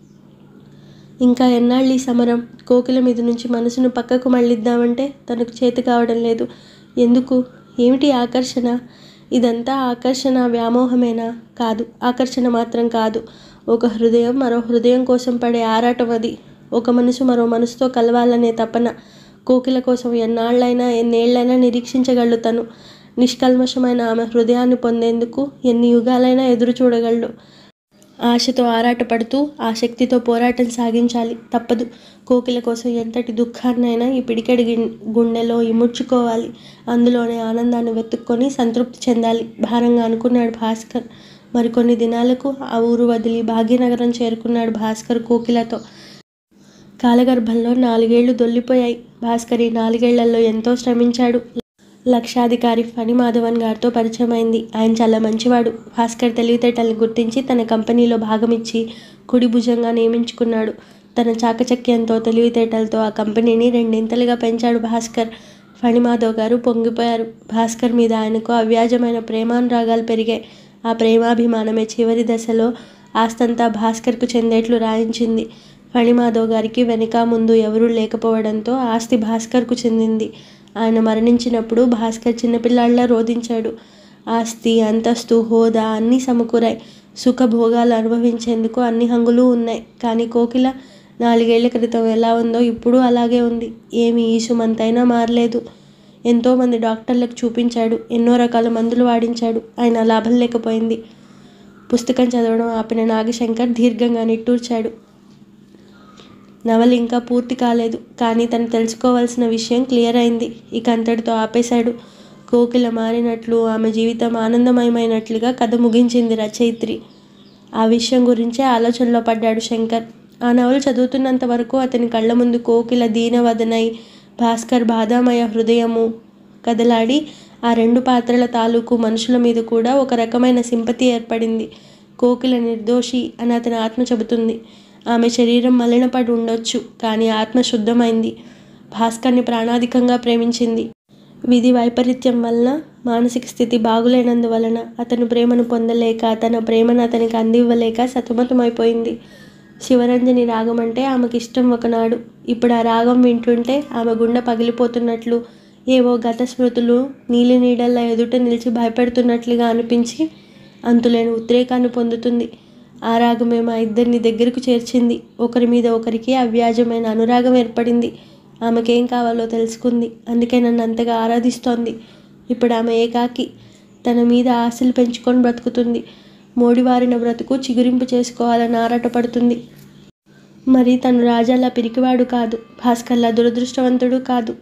ఇంకా ఎన్నాళ్ళు ఈ సమరం కోకిల మీద నుంచి మనసును పక్కకు మళ్ళిద్దామంటే తనకు చేతి కావడం లేదు ఎందుకు ఏమిటి ఆకర్షణ ఇదంతా ఆకర్షణ వ్యామోహమేనా కాదు ఆకర్షణ మాత్రం కాదు ఒక హృదయం మరో హృదయం కోసం పడే ఆరాటం అది ఒక మనసు మరో మనసుతో కలవాలనే తపన కోకిల కోసం ఎన్నాళ్ళైనా ఎన్నేళ్లైనా నిరీక్షించగలడు తను నిష్కల్మషమైన ఆమె హృదయాన్ని పొందేందుకు ఎన్ని యుగాలైనా ఎదురు చూడగలడు ఆశతో ఆరాటపడుతూ ఆ శక్తితో పోరాటం సాగించాలి తప్పదు కోకిల కోసం ఎంతటి దుఃఖాన్నైనా ఈ పిడికెడి గిన్- గుండెలో ఇముడ్చుకోవాలి అందులోనే ఆనందాన్ని వెతుక్కొని సంతృప్తి చెందాలి భారంగా అనుకున్నాడు భాస్కర్ మరికొన్ని దినాలకు ఆ ఊరు వదిలి భాగ్యనగరం చేరుకున్నాడు భాస్కర్ కోకిలతో కాలగర్భంలో నాలుగేళ్లు దొల్లిపోయాయి భాస్కర్ ఈ నాలుగేళ్లలో ఎంతో శ్రమించాడు లక్షాధికారి ఫణి మాధవన్ గారితో పరిచయమైంది ఆయన చాలా మంచివాడు భాస్కర్ తెలివితేటల్ని గుర్తించి తన కంపెనీలో భాగమిచ్చి కుడి భుజంగా నియమించుకున్నాడు తన చాకచక్యంతో తెలివితేటలతో ఆ కంపెనీని రెండింతలుగా పెంచాడు భాస్కర్ ఫణిమాధవ్ గారు పొంగిపోయారు భాస్కర్ మీద ఆయనకు అవ్యాజమైన ప్రేమానురాగాలు పెరిగాయి ఆ ప్రేమాభిమానమే చివరి దశలో ఆస్తంతా భాస్కర్కు చెందేట్లు రాయించింది ఫణిమాధవ్ గారికి వెనుక ముందు ఎవరూ లేకపోవడంతో ఆస్తి భాస్కర్కు చెందింది ఆయన మరణించినప్పుడు భాస్కర్ చిన్నపిల్లాళ్ళ రోధించాడు ఆస్తి అంతస్తు హోదా అన్నీ సమకూరాయి సుఖభోగాలు అనుభవించేందుకు అన్ని హంగులు ఉన్నాయి కానీ కోకిల నాలుగేళ్ల క్రితం ఎలా ఉందో ఇప్పుడు అలాగే ఉంది ఏమి ఈసుమంతైనా మారలేదు ఎంతోమంది డాక్టర్లకు చూపించాడు ఎన్నో రకాల మందులు వాడించాడు ఆయన లాభం లేకపోయింది పుస్తకం చదవడం ఆపిన నాగశంకర్ దీర్ఘంగా నిట్టూర్చాడు నవల ఇంకా పూర్తి కాలేదు కానీ తను తెలుసుకోవాల్సిన విషయం క్లియర్ అయింది ఇక అంతటితో ఆపేశాడు కోకిల మారినట్లు ఆమె జీవితం ఆనందమయమైనట్లుగా కథ ముగించింది రచయిత్రి ఆ విషయం గురించే ఆలోచనలో పడ్డాడు శంకర్ ఆ నవల చదువుతున్నంత వరకు అతని కళ్ళ ముందు కోకిల దీనవదనై భాస్కర్ బాధామయ హృదయము కదలాడి ఆ రెండు పాత్రల తాలూకు మనుషుల మీద కూడా ఒక రకమైన సింపతి ఏర్పడింది కోకిల నిర్దోషి అని అతని ఆత్మ చెబుతుంది ఆమె శరీరం మలినపడి ఉండొచ్చు కానీ ఆత్మ శుద్ధమైంది భాస్కర్ని ప్రాణాధికంగా ప్రేమించింది విధి వైపరీత్యం వలన మానసిక స్థితి బాగులేనందువలన అతను ప్రేమను పొందలేక తన ప్రేమను అతనికి అందివ్వలేక సతమతమైపోయింది శివరంజని రాగం అంటే ఆమెకి ఇష్టం ఒకనాడు ఇప్పుడు ఆ రాగం వింటుంటే ఆమె గుండె పగిలిపోతున్నట్లు ఏవో గత స్మృతులు నీలి నీడల్లా ఎదుట నిలిచి భయపెడుతున్నట్లుగా అనిపించి అంతులేని ఉద్రేకాన్ని పొందుతుంది ఆ రాగమే మా ఇద్దరిని దగ్గరకు చేర్చింది ఒకరి మీద ఒకరికి అవ్యాజమైన అనురాగం ఏర్పడింది ఆమెకేం కావాలో తెలుసుకుంది అందుకే నన్ను అంతగా ఆరాధిస్తోంది ఇప్పుడు ఆమె ఏకాకి తన మీద ఆశలు పెంచుకొని బ్రతుకుతుంది మోడివారిన బ్రతుకు చిగురింపు చేసుకోవాలని ఆరాటపడుతుంది మరి తను రాజాలా పిరికివాడు కాదు భాస్కర్లా దురదృష్టవంతుడు కాదు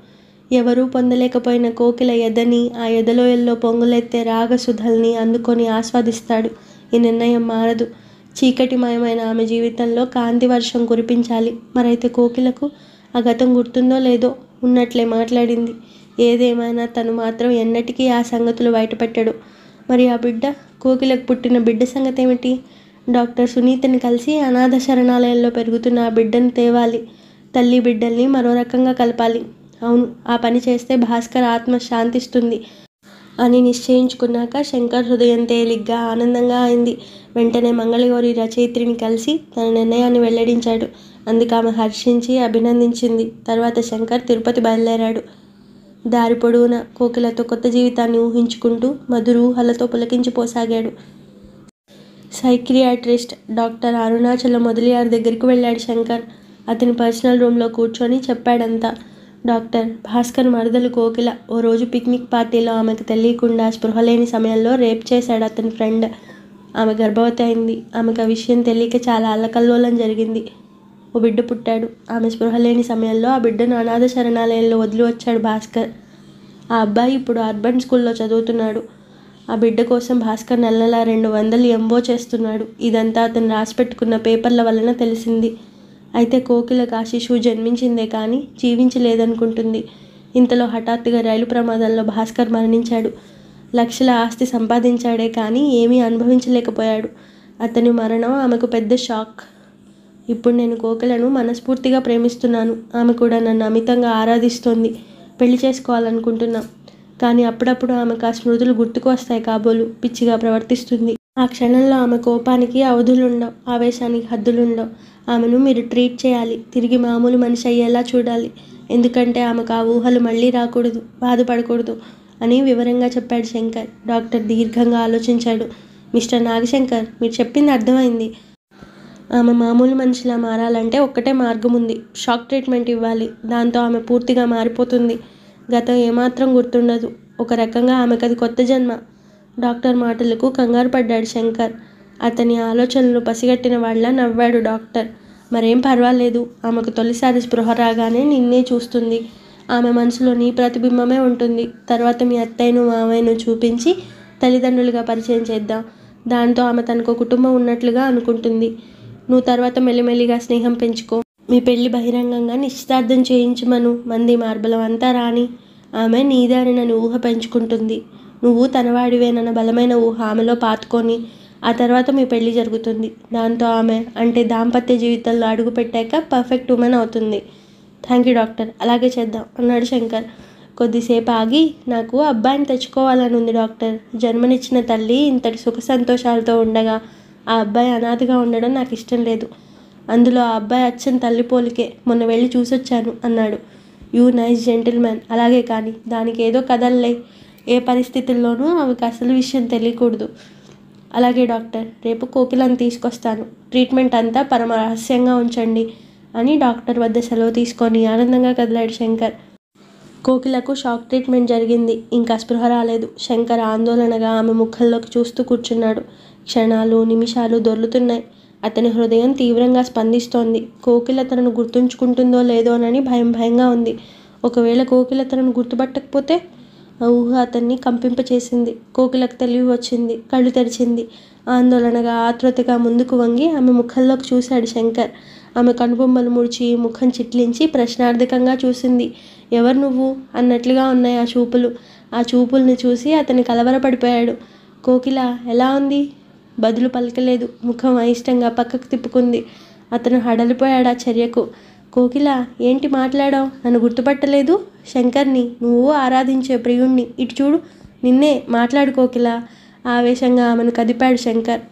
ఎవరూ పొందలేకపోయిన కోకిల ఎదని ఆ ఎదలోయల్లో పొంగులెత్తే రాగసుధల్ని అందుకొని ఆస్వాదిస్తాడు ఈ నిర్ణయం మారదు చీకటిమయమైన ఆమె జీవితంలో కాంతి వర్షం కురిపించాలి మరైతే కోకిలకు ఆ గతం గుర్తుందో లేదో ఉన్నట్లే మాట్లాడింది ఏదేమైనా తను మాత్రం ఎన్నటికీ ఆ సంగతులు బయటపెట్టడు మరి ఆ బిడ్డ కోకిలకు పుట్టిన బిడ్డ సంగతి ఏమిటి డాక్టర్ సునీతని కలిసి అనాథ శరణాలయంలో పెరుగుతున్న ఆ బిడ్డను తేవాలి తల్లి బిడ్డల్ని మరో రకంగా కలపాలి అవును ఆ పని చేస్తే భాస్కర్ ఆత్మ శాంతిస్తుంది అని నిశ్చయించుకున్నాక శంకర్ హృదయం తేలిగ్గా ఆనందంగా అయింది వెంటనే మంగళగౌరి రచయిత్రిని కలిసి తన నిర్ణయాన్ని వెల్లడించాడు అందుకు ఆమె హర్షించి అభినందించింది తర్వాత శంకర్ తిరుపతి బయలుదేరాడు దారి పొడవునా కోకిలతో కొత్త జీవితాన్ని ఊహించుకుంటూ మధురు ఊహలతో పులకించిపోసాగాడు సైక్రియాట్రిస్ట్ డాక్టర్ అరుణాచల మొదలియార్ దగ్గరికి వెళ్ళాడు శంకర్ అతని పర్సనల్ రూమ్లో కూర్చొని చెప్పాడంతా డాక్టర్ భాస్కర్ మరదలు కోకిల ఓ రోజు పిక్నిక్ పార్టీలో ఆమెకు తెలియకుండా స్పృహ లేని సమయంలో రేప్ చేశాడు అతని ఫ్రెండ్ ఆమె గర్భవతి అయింది ఆమెకు ఆ విషయం తెలియక చాలా అల్లకల్లోలం జరిగింది ఓ బిడ్డ పుట్టాడు ఆమె స్పృహ లేని సమయంలో ఆ బిడ్డను అనాథ శరణాలయంలో వదిలి వచ్చాడు భాస్కర్ ఆ అబ్బాయి ఇప్పుడు అర్బన్ స్కూల్లో చదువుతున్నాడు ఆ బిడ్డ కోసం భాస్కర్ నెల నెల రెండు వందలు ఎంబో చేస్తున్నాడు ఇదంతా అతను రాసిపెట్టుకున్న పేపర్ల వలన తెలిసింది అయితే కోకిలకు ఆ శిశువు జన్మించిందే కానీ జీవించలేదనుకుంటుంది ఇంతలో హఠాత్తుగా రైలు ప్రమాదంలో భాస్కర్ మరణించాడు లక్షల ఆస్తి సంపాదించాడే కానీ ఏమీ అనుభవించలేకపోయాడు అతని మరణం ఆమెకు పెద్ద షాక్ ఇప్పుడు నేను కోకిలను మనస్ఫూర్తిగా ప్రేమిస్తున్నాను ఆమె కూడా నన్ను అమితంగా ఆరాధిస్తోంది పెళ్లి చేసుకోవాలనుకుంటున్నాం కానీ అప్పుడప్పుడు ఆమెకు ఆ స్మృతులు గుర్తుకు వస్తాయి కాబోలు పిచ్చిగా ప్రవర్తిస్తుంది ఆ క్షణంలో ఆమె కోపానికి అవధులుండవు ఆవేశానికి హద్దులుండవు ఆమెను మీరు ట్రీట్ చేయాలి తిరిగి మామూలు మనిషి అయ్యేలా చూడాలి ఎందుకంటే ఆమెకు ఆ ఊహలు మళ్ళీ రాకూడదు బాధపడకూడదు అని వివరంగా చెప్పాడు శంకర్ డాక్టర్ దీర్ఘంగా ఆలోచించాడు మిస్టర్ నాగశంకర్ మీరు చెప్పింది అర్థమైంది ఆమె మామూలు మనిషిలా మారాలంటే ఒక్కటే మార్గం ఉంది షాక్ ట్రీట్మెంట్ ఇవ్వాలి దాంతో ఆమె పూర్తిగా మారిపోతుంది గతం ఏమాత్రం గుర్తుండదు ఒక రకంగా ఆమెకు అది కొత్త జన్మ డాక్టర్ మాటలకు కంగారు పడ్డాడు శంకర్ అతని ఆలోచనలు పసిగట్టిన వాళ్ళ నవ్వాడు డాక్టర్ మరేం పర్వాలేదు ఆమెకు తొలిసారి స్పృహ రాగానే నిన్నే చూస్తుంది ఆమె మనసులో నీ ప్రతిబింబమే ఉంటుంది తర్వాత మీ అత్తయ్యను మామయ్యను చూపించి తల్లిదండ్రులుగా పరిచయం చేద్దాం దాంతో ఆమె తనకు కుటుంబం ఉన్నట్లుగా అనుకుంటుంది నువ్వు తర్వాత మెల్లిమెల్లిగా స్నేహం పెంచుకో మీ పెళ్లి బహిరంగంగా నిశ్చితార్థం చేయించమను మంది మార్బలం అంతా రాని ఆమె నీదారినని ఊహ పెంచుకుంటుంది నువ్వు తనవాడివేనన్న బలమైన ఊహ ఆమెలో పాతుకొని ఆ తర్వాత మీ పెళ్లి జరుగుతుంది దాంతో ఆమె అంటే దాంపత్య జీవితంలో అడుగు పెట్టాక పర్ఫెక్ట్ ఉమెన్ అవుతుంది థ్యాంక్ యూ డాక్టర్ అలాగే చేద్దాం అన్నాడు శంకర్ కొద్దిసేపు ఆగి నాకు అబ్బాయిని తెచ్చుకోవాలని ఉంది డాక్టర్ జన్మనిచ్చిన తల్లి ఇంతటి సుఖ సంతోషాలతో ఉండగా ఆ అబ్బాయి అనాథగా ఉండడం నాకు ఇష్టం లేదు అందులో ఆ అబ్బాయి అచ్చని తల్లి పోలికే మొన్న వెళ్ళి చూసొచ్చాను అన్నాడు యూ నైస్ జెంటిల్మెన్ అలాగే కానీ దానికి ఏదో కదల్లే ఏ పరిస్థితుల్లోనూ ఆమెకు అసలు విషయం తెలియకూడదు అలాగే డాక్టర్ రేపు కోకిలను తీసుకొస్తాను ట్రీట్మెంట్ అంతా పరమ రహస్యంగా ఉంచండి అని డాక్టర్ వద్ద సెలవు తీసుకొని ఆనందంగా కదిలాడు శంకర్ కోకిలకు షాక్ ట్రీట్మెంట్ జరిగింది ఇంకా స్పృహ రాలేదు శంకర్ ఆందోళనగా ఆమె ముఖంలోకి చూస్తూ కూర్చున్నాడు క్షణాలు నిమిషాలు దొర్లుతున్నాయి అతని హృదయం తీవ్రంగా స్పందిస్తోంది కోకిల తనను గుర్తుంచుకుంటుందో లేదోనని భయం భయంగా ఉంది ఒకవేళ కోకిల తనను గుర్తుపట్టకపోతే ఆ ఊహ అతన్ని కంపింపచేసింది కోకిలకు తెలివి వచ్చింది కళ్ళు తెరిచింది ఆందోళనగా ఆతృతగా ముందుకు వంగి ఆమె ముఖంలోకి చూశాడు శంకర్ ఆమె కనుబొమ్మలు ముడిచి ముఖం చిట్లించి ప్రశ్నార్థకంగా చూసింది ఎవరు నువ్వు అన్నట్లుగా ఉన్నాయి ఆ చూపులు ఆ చూపుల్ని చూసి అతని కలవరపడిపోయాడు కోకిల ఎలా ఉంది బదులు పలకలేదు ముఖం అయిష్టంగా పక్కకు తిప్పుకుంది అతను హడలిపోయాడు ఆ చర్యకు కోకిల ఏంటి మాట్లాడావు నన్ను గుర్తుపట్టలేదు శంకర్ని నువ్వు ఆరాధించే ప్రియుణ్ణి ఇటు చూడు నిన్నే మాట్లాడు కోకిల ఆవేశంగా ఆమెను కదిపాడు శంకర్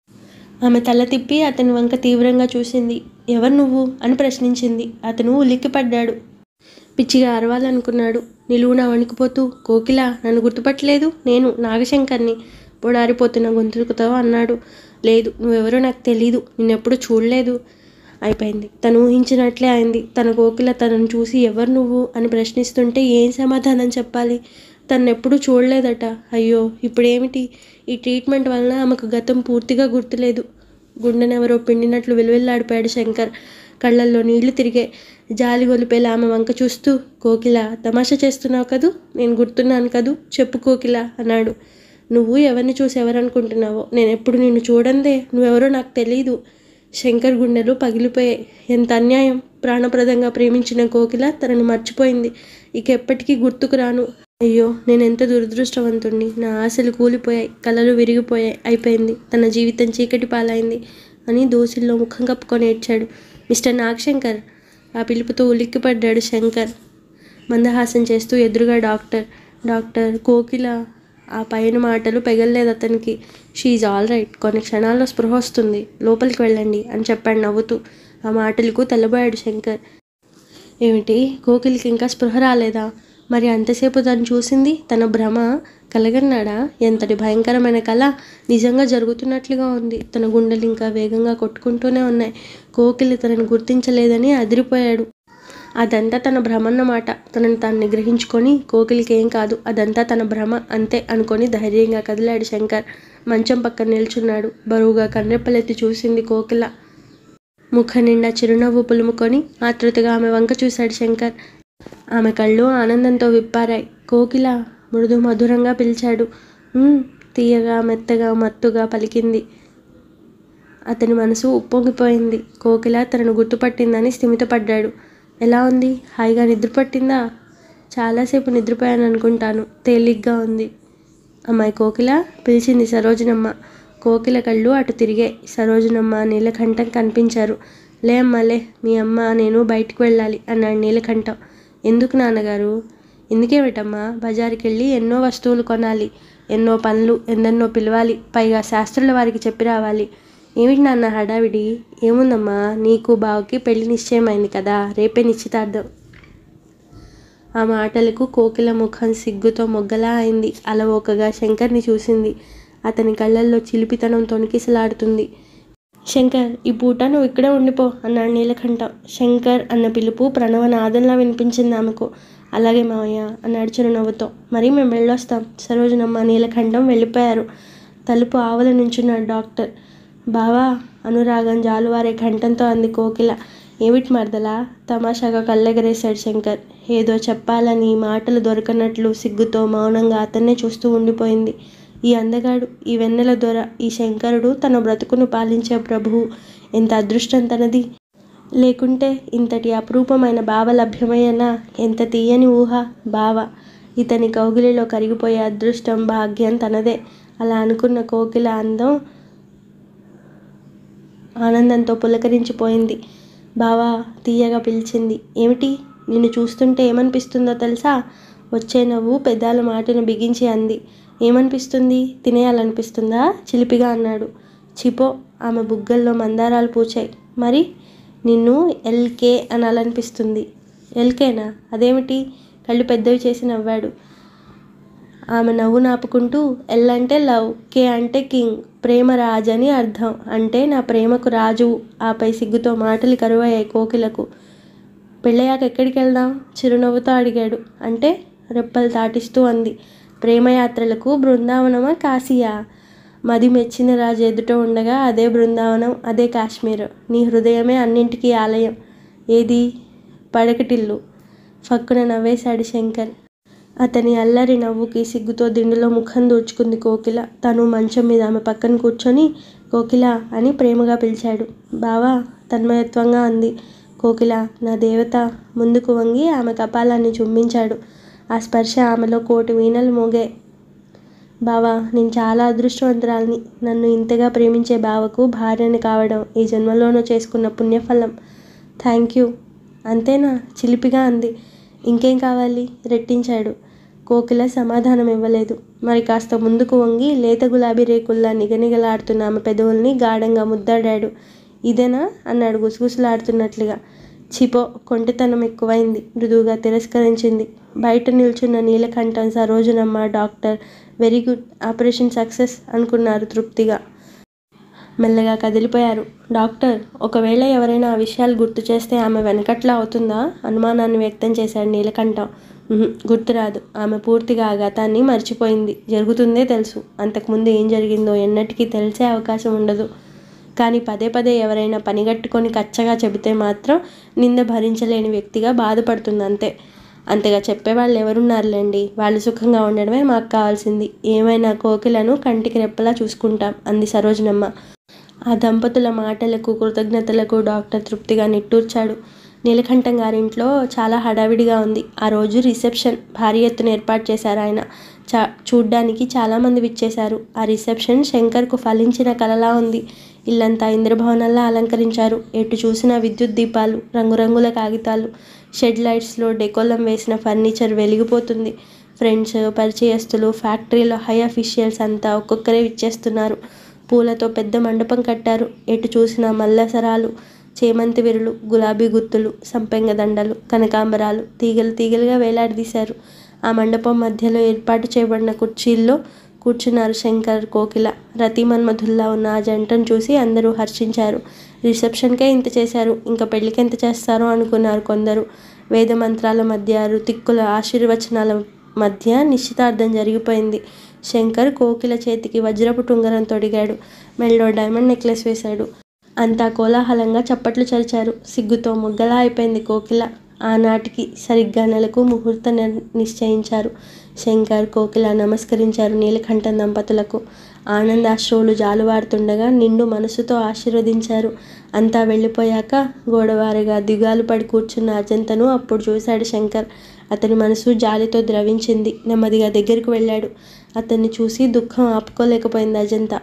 ఆమె తల తిప్పి అతని వంక తీవ్రంగా చూసింది ఎవరు నువ్వు అని ప్రశ్నించింది అతను ఉలిక్కిపడ్డాడు పిచ్చిగా అరవాలనుకున్నాడు నిలువున వణికిపోతూ కోకిల నన్ను గుర్తుపట్టలేదు నేను నాగశంకర్ని పొడారిపోతున్న గొంతుకుతో అన్నాడు లేదు నువ్వెవరో నాకు తెలీదు నిన్నెప్పుడు చూడలేదు అయిపోయింది తను ఊహించినట్లే అయింది తన కోకిల తనను చూసి ఎవరు నువ్వు అని ప్రశ్నిస్తుంటే ఏం సమాధానం చెప్పాలి తను ఎప్పుడూ చూడలేదట అయ్యో ఇప్పుడేమిటి ఈ ట్రీట్మెంట్ వలన ఆమెకు గతం పూర్తిగా గుర్తులేదు గుండెనెవరో పిండినట్లు విలువెల్లాడిపోయాడు శంకర్ కళ్ళల్లో నీళ్లు తిరిగాయి జాలి గొలిపేలా ఆమె వంక చూస్తూ కోకిల తమాషా చేస్తున్నావు కదూ నేను గుర్తున్నాను కదూ చెప్పు కోకిల అన్నాడు నువ్వు ఎవరిని చూసి ఎవరనుకుంటున్నావో నేను ఎప్పుడు నిన్ను చూడందే నువ్వెవరో నాకు తెలియదు శంకర్ గుండెలు పగిలిపోయాయి ఎంత అన్యాయం ప్రాణప్రదంగా ప్రేమించిన కోకిల తనని మర్చిపోయింది ఇక ఎప్పటికీ గుర్తుకు రాను అయ్యో నేను ఎంత దురదృష్టవంతుణ్ణి నా ఆశలు కూలిపోయాయి కలలు విరిగిపోయాయి అయిపోయింది తన జీవితం చీకటి పాలైంది అని దోసిల్లో ముఖం కప్పుకొని ఏడ్చాడు మిస్టర్ నాగశంకర్ ఆ పిలుపుతో ఉలిక్కిపడ్డాడు శంకర్ మందహాసం చేస్తూ ఎదురుగా డాక్టర్ డాక్టర్ కోకిల ఆ పైన మాటలు పెగల్లేదు అతనికి షీఈ్ ఆల్ రైట్ కొన్ని క్షణాల్లో స్పృహ వస్తుంది లోపలికి వెళ్ళండి అని చెప్పాడు నవ్వుతూ ఆ మాటలకు తెల్లబోయాడు శంకర్ ఏమిటి కోకిలికి ఇంకా స్పృహ రాలేదా మరి అంతసేపు తను చూసింది తన భ్రమ కలగన్నాడా ఎంతటి భయంకరమైన కళ నిజంగా జరుగుతున్నట్లుగా ఉంది తన గుండెలు ఇంకా వేగంగా కొట్టుకుంటూనే ఉన్నాయి కోకిలి తనని గుర్తించలేదని అదిరిపోయాడు అదంతా తన భ్రమన్నమాట తనని తాను నిగ్రహించుకొని కోకిలికి ఏం కాదు అదంతా తన భ్రమ అంతే అనుకొని ధైర్యంగా కదిలాడు శంకర్ మంచం పక్కన నిల్చున్నాడు బరువుగా కన్నెప్పలెత్తి చూసింది కోకిల ముఖ నిండా చిరునవ్వు పులుముకొని ఆతృతగా ఆమె వంక చూశాడు శంకర్ ఆమె కళ్ళు ఆనందంతో విప్పారాయి కోకిల మృదు మధురంగా పిలిచాడు "ఉమ్," తీయగా మెత్తగా మత్తుగా పలికింది అతని మనసు ఉప్పొంగిపోయింది కోకిల తనను గుర్తుపట్టిందని స్థిమితపడ్డాడు ఎలా ఉంది హాయిగా నిద్రపట్టిందా చాలాసేపు నిద్రపోయాను అనుకుంటాను తేలిగ్గా ఉంది అమ్మాయి కోకిల పిలిచింది సరోజనమ్మ కోకిల కళ్ళు అటు తిరిగాయి సరోజనమ్మ నీలకంఠం కనిపించారు లే అమ్మా లే మీ అమ్మ నేను బయటికి వెళ్ళాలి అన్నాడు నీలకంఠం ఎందుకు నాన్నగారు ఎందుకేమిటమ్మా బజారుకి వెళ్ళి ఎన్నో వస్తువులు కొనాలి ఎన్నో పనులు ఎందెన్నో పిలవాలి పైగా శాస్త్రుల వారికి చెప్పి రావాలి ఏమిటి నాన్న హడావిడి ఏముందమ్మా నీకు బావకి పెళ్లి నిశ్చయమైంది కదా రేపే నిశ్చితార్థం ఆ మాటలకు కోకిల ముఖం సిగ్గుతో మొగ్గలా అయింది అలవోకగా శంకర్ని చూసింది అతని కళ్ళల్లో చిలిపితనం తొణికిసలాడుతుంది శంకర్ ఈ పూట నువ్వు ఇక్కడే ఉండిపో అన్నాడు నీలకంఠం శంకర్ అన్న పిలుపు ప్రణవనాదంలా వినిపించింది ఆమెకు అలాగే మావయ్య అన్నాడు చిరునవ్వుతో మరి మేము వెళ్ళొస్తాం సరోజనమ్మ నీలకంఠం వెళ్ళిపోయారు తలుపు ఆవల నుంచున్నాడు డాక్టర్ బావా అనురాగం జాలువారే కంఠంతో అంది కోకిల ఏమిటి మరదలా తమాషాగా కళ్ళెగరేశాడు శంకర్ ఏదో చెప్పాలని మాటలు దొరకనట్లు సిగ్గుతో మౌనంగా అతన్నే చూస్తూ ఉండిపోయింది ఈ అందగాడు ఈ వెన్నెల దొర ఈ శంకరుడు తన బ్రతుకును పాలించే ప్రభువు ఎంత అదృష్టం తనది లేకుంటే ఇంతటి అపురూపమైన బావ లభ్యమయ్యనా ఎంత తీయని ఊహ బావ ఇతని కౌగిలిలో కరిగిపోయే అదృష్టం భాగ్యం తనదే అలా అనుకున్న కోకిల అందం ఆనందంతో పులకరించిపోయింది బావా తీయగా పిలిచింది ఏమిటి నిన్ను చూస్తుంటే ఏమనిపిస్తుందో తెలుసా వచ్చే నవ్వు పెదాల మాటను బిగించి అంది ఏమనిపిస్తుంది తినేయాలనిపిస్తుందా చిలిపిగా అన్నాడు చిపో ఆమె బుగ్గల్లో మందారాలు పూచాయి మరి నిన్ను ఎల్కే అనాలనిపిస్తుంది ఎల్కేనా అదేమిటి కళ్ళు పెద్దవి చేసి నవ్వాడు ఆమె నవ్వు నాపుకుంటూ ఎల్ అంటే లవ్ కే అంటే కింగ్ ప్రేమ రాజు అని అర్థం అంటే నా ప్రేమకు రాజు ఆపై సిగ్గుతో మాటలు కరువయ్యాయి కోకిలకు పెళ్ళయ్యాక ఎక్కడికి వెళ్దాం చిరునవ్వుతో అడిగాడు అంటే రెప్పలు దాటిస్తూ అంది ప్రేమయాత్రలకు బృందావనమా కాశీయా మది మెచ్చిన రాజు ఎదుట ఉండగా అదే బృందావనం అదే కాశ్మీర్ నీ హృదయమే అన్నింటికీ ఆలయం ఏది పడకటిల్లు ఫక్కున నవ్వేశాడు శంకర్ అతని అల్లరి నవ్వుకి సిగ్గుతో దిండులో ముఖం దూర్చుకుంది కోకిల తను మంచం మీద ఆమె పక్కన కూర్చొని కోకిల అని ప్రేమగా పిలిచాడు బావా తన్మయత్వంగా అంది కోకిల నా దేవత ముందుకు వంగి ఆమె కపాలాన్ని చుంబించాడు ఆ స్పర్శ ఆమెలో కోటి వీణలు మోగాయి బావా నేను చాలా అదృష్టవంతురాలిని నన్ను ఇంతగా ప్రేమించే బావకు భార్యని కావడం ఈ జన్మలోనూ చేసుకున్న పుణ్యఫలం థ్యాంక్ యూ అంతేనా చిలిపిగా అంది ఇంకేం కావాలి రెట్టించాడు కోకిల సమాధానం ఇవ్వలేదు మరి కాస్త ముందుకు వంగి లేత గులాబీ రేకుల్లా నిగనిగలాడుతున్న ఆమె పెదవుల్ని గాఢంగా ముద్దాడాడు ఇదేనా అన్నాడు గుసగుసలాడుతున్నట్లుగా చిపో కొంటితనం ఎక్కువైంది మృదువుగా తిరస్కరించింది బయట నిల్చున్న Neelakantham Sarojanamma doctor very good operation success అనుకున్నారు తృప్తిగా మెల్లగా కదిలిపోయారు డాక్టర్ ఒకవేళ ఎవరైనా ఆ విషయాలు గుర్తు చేస్తే ఆమె వెనకట్లా అవుతుందా అనుమానాన్ని వ్యక్తం చేశాడు నీలకంఠం "ఉహుం, గుర్తురాదు ఆమె పూర్తిగా ఆ గతాన్ని మర్చిపోయింది జరుగుతుందే తెలుసు అంతకుముందు ఏం జరిగిందో ఎన్నటికీ తెలిసే అవకాశం ఉండదు కానీ పదే పదే ఎవరైనా పనిగట్టుకొని కచ్చగా చెబితే మాత్రం నింద భరించలేని వ్యక్తిగా బాధపడుతుంది అంతే అంతగా చెప్పేవాళ్ళు ఎవరున్నారులేండి వాళ్ళు సుఖంగా ఉండడమే మాకు కావాల్సింది ఏమైనా కోకిలను కంటికి రెప్పలా చూసుకుంటాం అంది సరోజనమ్మ ఆ దంపతుల మాటలకు కృతజ్ఞతలకు డాక్టర్ తృప్తిగా నిట్టూర్చాడు నీలకంఠం గారింట్లో చాలా హడావిడిగా ఉంది ఆ రోజు రిసెప్షన్ భారీ ఎత్తున ఏర్పాటు చేశారు ఆయన చా చూడ్డానికి చాలామంది విచ్చేశారు ఆ రిసెప్షన్ శంకర్కు ఫలించిన కలలా ఉంది ఇల్లంతా ఇంద్రభవనంలా అలంకరించారు ఎటు చూసిన విద్యుత్ దీపాలు రంగురంగుల కాగితాలు షెడ్ లైట్స్లో డెకోలం వేసిన ఫర్నిచర్ వెలిగిపోతుంది ఫ్రెండ్స్ పరిచయస్తులు ఫ్యాక్టరీలో హై అఫీషియల్స్ అంతా ఒక్కొక్కరే విచ్చేస్తున్నారు పూలతో పెద్ద మండపం కట్టారు ఎటు చూసిన మల్లసరాలు చేమంతి విరులు గులాబీ గుత్తులు సంపెంగ దండలు కనకాంబరాలు తీగలు తీగలుగా వేలాడదీశారు ఆ మండపం మధ్యలో ఏర్పాటు చేయబడిన కుర్చీల్లో కూర్చున్నారు శంకర్ కోకిల రతిమన్మధుల్లా ఉన్న ఆ జంటను చూసి అందరూ హర్షించారు రిసెప్షన్కే ఇంత చేశారు ఇంకా పెళ్ళికి ఎంత చేస్తారో అనుకున్నారు కొందరు వేద మంత్రాల మధ్య రుతిక్కుల ఆశీర్వచనాల మధ్య నిశ్చితార్థం జరిగిపోయింది శంకర్ కోకిల చేతికి వజ్రపు టుంగరం తొడిగాడు మెళ్ళో డైమండ్ నెక్లెస్ వేశాడు అంతా కోలాహలంగా చప్పట్లు చరిచారు సిగ్గుతో ముగ్గలా అయిపోయింది కోకిల ఆనాటికి సరిగ్గా నెలకు ముహూర్తం నిర్- నిశ్చయించారు శంకర్ కోకిల నమస్కరించారు నీలకంఠం దంపతులకు ఆనందాశ్రువులు జాలువారుతుండగా నిండు మనసుతో ఆశీర్వదించారు అంతా వెళ్ళిపోయాక గోడవారిగా దిగాలు పడి కూర్చున్న అజంతను అప్పుడు చూశాడు శంకర్ అతని మనసు జాలితో ద్రవించింది నెమ్మదిగా దగ్గరికి వెళ్ళాడు అతన్ని చూసి దుఃఖం ఆపుకోలేకపోయింది అజంతా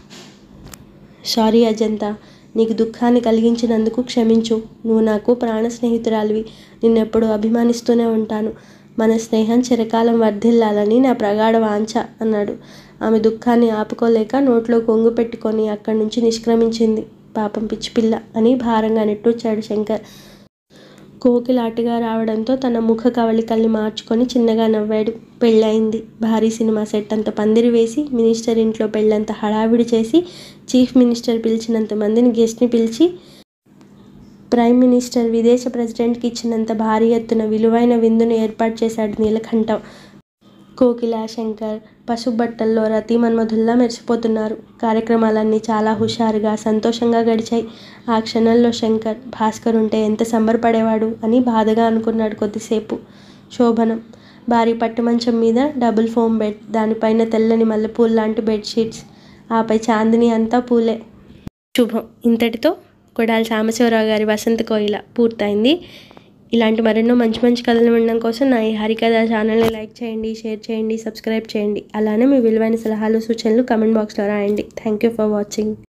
సారీ అజంతా నీకు దుఃఖాన్ని కలిగించినందుకు క్షమించు నువ్వు నాకు ప్రాణ స్నేహితురాలివి నిన్నెప్పుడు అభిమానిస్తూనే ఉంటాను మన స్నేహం చిరకాలం వర్ధిల్లాలని నా ప్రగాఢ వాంఛ అన్నాడు ఆమె దుఃఖాన్ని ఆపుకోలేక నోట్లో కొంగు పెట్టుకొని అక్కడి నుంచి నిష్క్రమించింది పాపం పిచ్చిపిల్ల అని భారంగా నెట్టూర్చాడు శంకర్ కోకిలాటిగా రావడంతో తన ముఖ కవళికల్ని మార్చుకొని చిన్నగా నవ్వాడు పెళ్ళయింది భారీ సినిమా సెట్ అంత పందిరి వేసి మినిస్టర్ ఇంట్లో పెళ్ళంత హడావిడి చేసి చీఫ్ మినిస్టర్ పిలిచినంత మందిని గెస్ట్ని పిలిచి ప్రైమ్ మినిస్టర్ విదేశ ప్రెసిడెంట్కి ఇచ్చినంత భారీ ఎత్తున విలువైన విందును ఏర్పాటు చేశాడు నీలకంఠం కోకిల శంకర్ పసుబట్టల్లో రతి మన్మధుల్లా మెరిసిపోతున్నారు కార్యక్రమాలన్నీ చాలా హుషారుగా సంతోషంగా గడిచాయి ఆ క్షణంలో శంకర్ భాస్కర్ ఉంటే ఎంత సంబరపడేవాడు అని బాధగా అనుకున్నాడు కొద్దిసేపు శోభనం భారీ పట్టుమంచం మీద డబుల్ ఫోమ్ బెడ్ దానిపైన తెల్లని మల్లెపూలు లాంటి బెడ్షీట్స్ ఆపై చాందిని అంతా పూలే శుభం ఇంతటితో కొడాలి సాంబశివరావు గారి వసంత కోయిల పూర్తయింది ఇలాంటి మరెన్నో మంచి మంచి కథలు వినడం కోసం నా ఈ హరికథ ఛానల్ని లైక్ చేయండి షేర్ చేయండి సబ్స్క్రైబ్ చేయండి అలానే మీ విలువైన సలహాలు సూచనలు కమెంట్ బాక్స్లో రాయండి థ్యాంక్ యూ ఫర్ వాచింగ్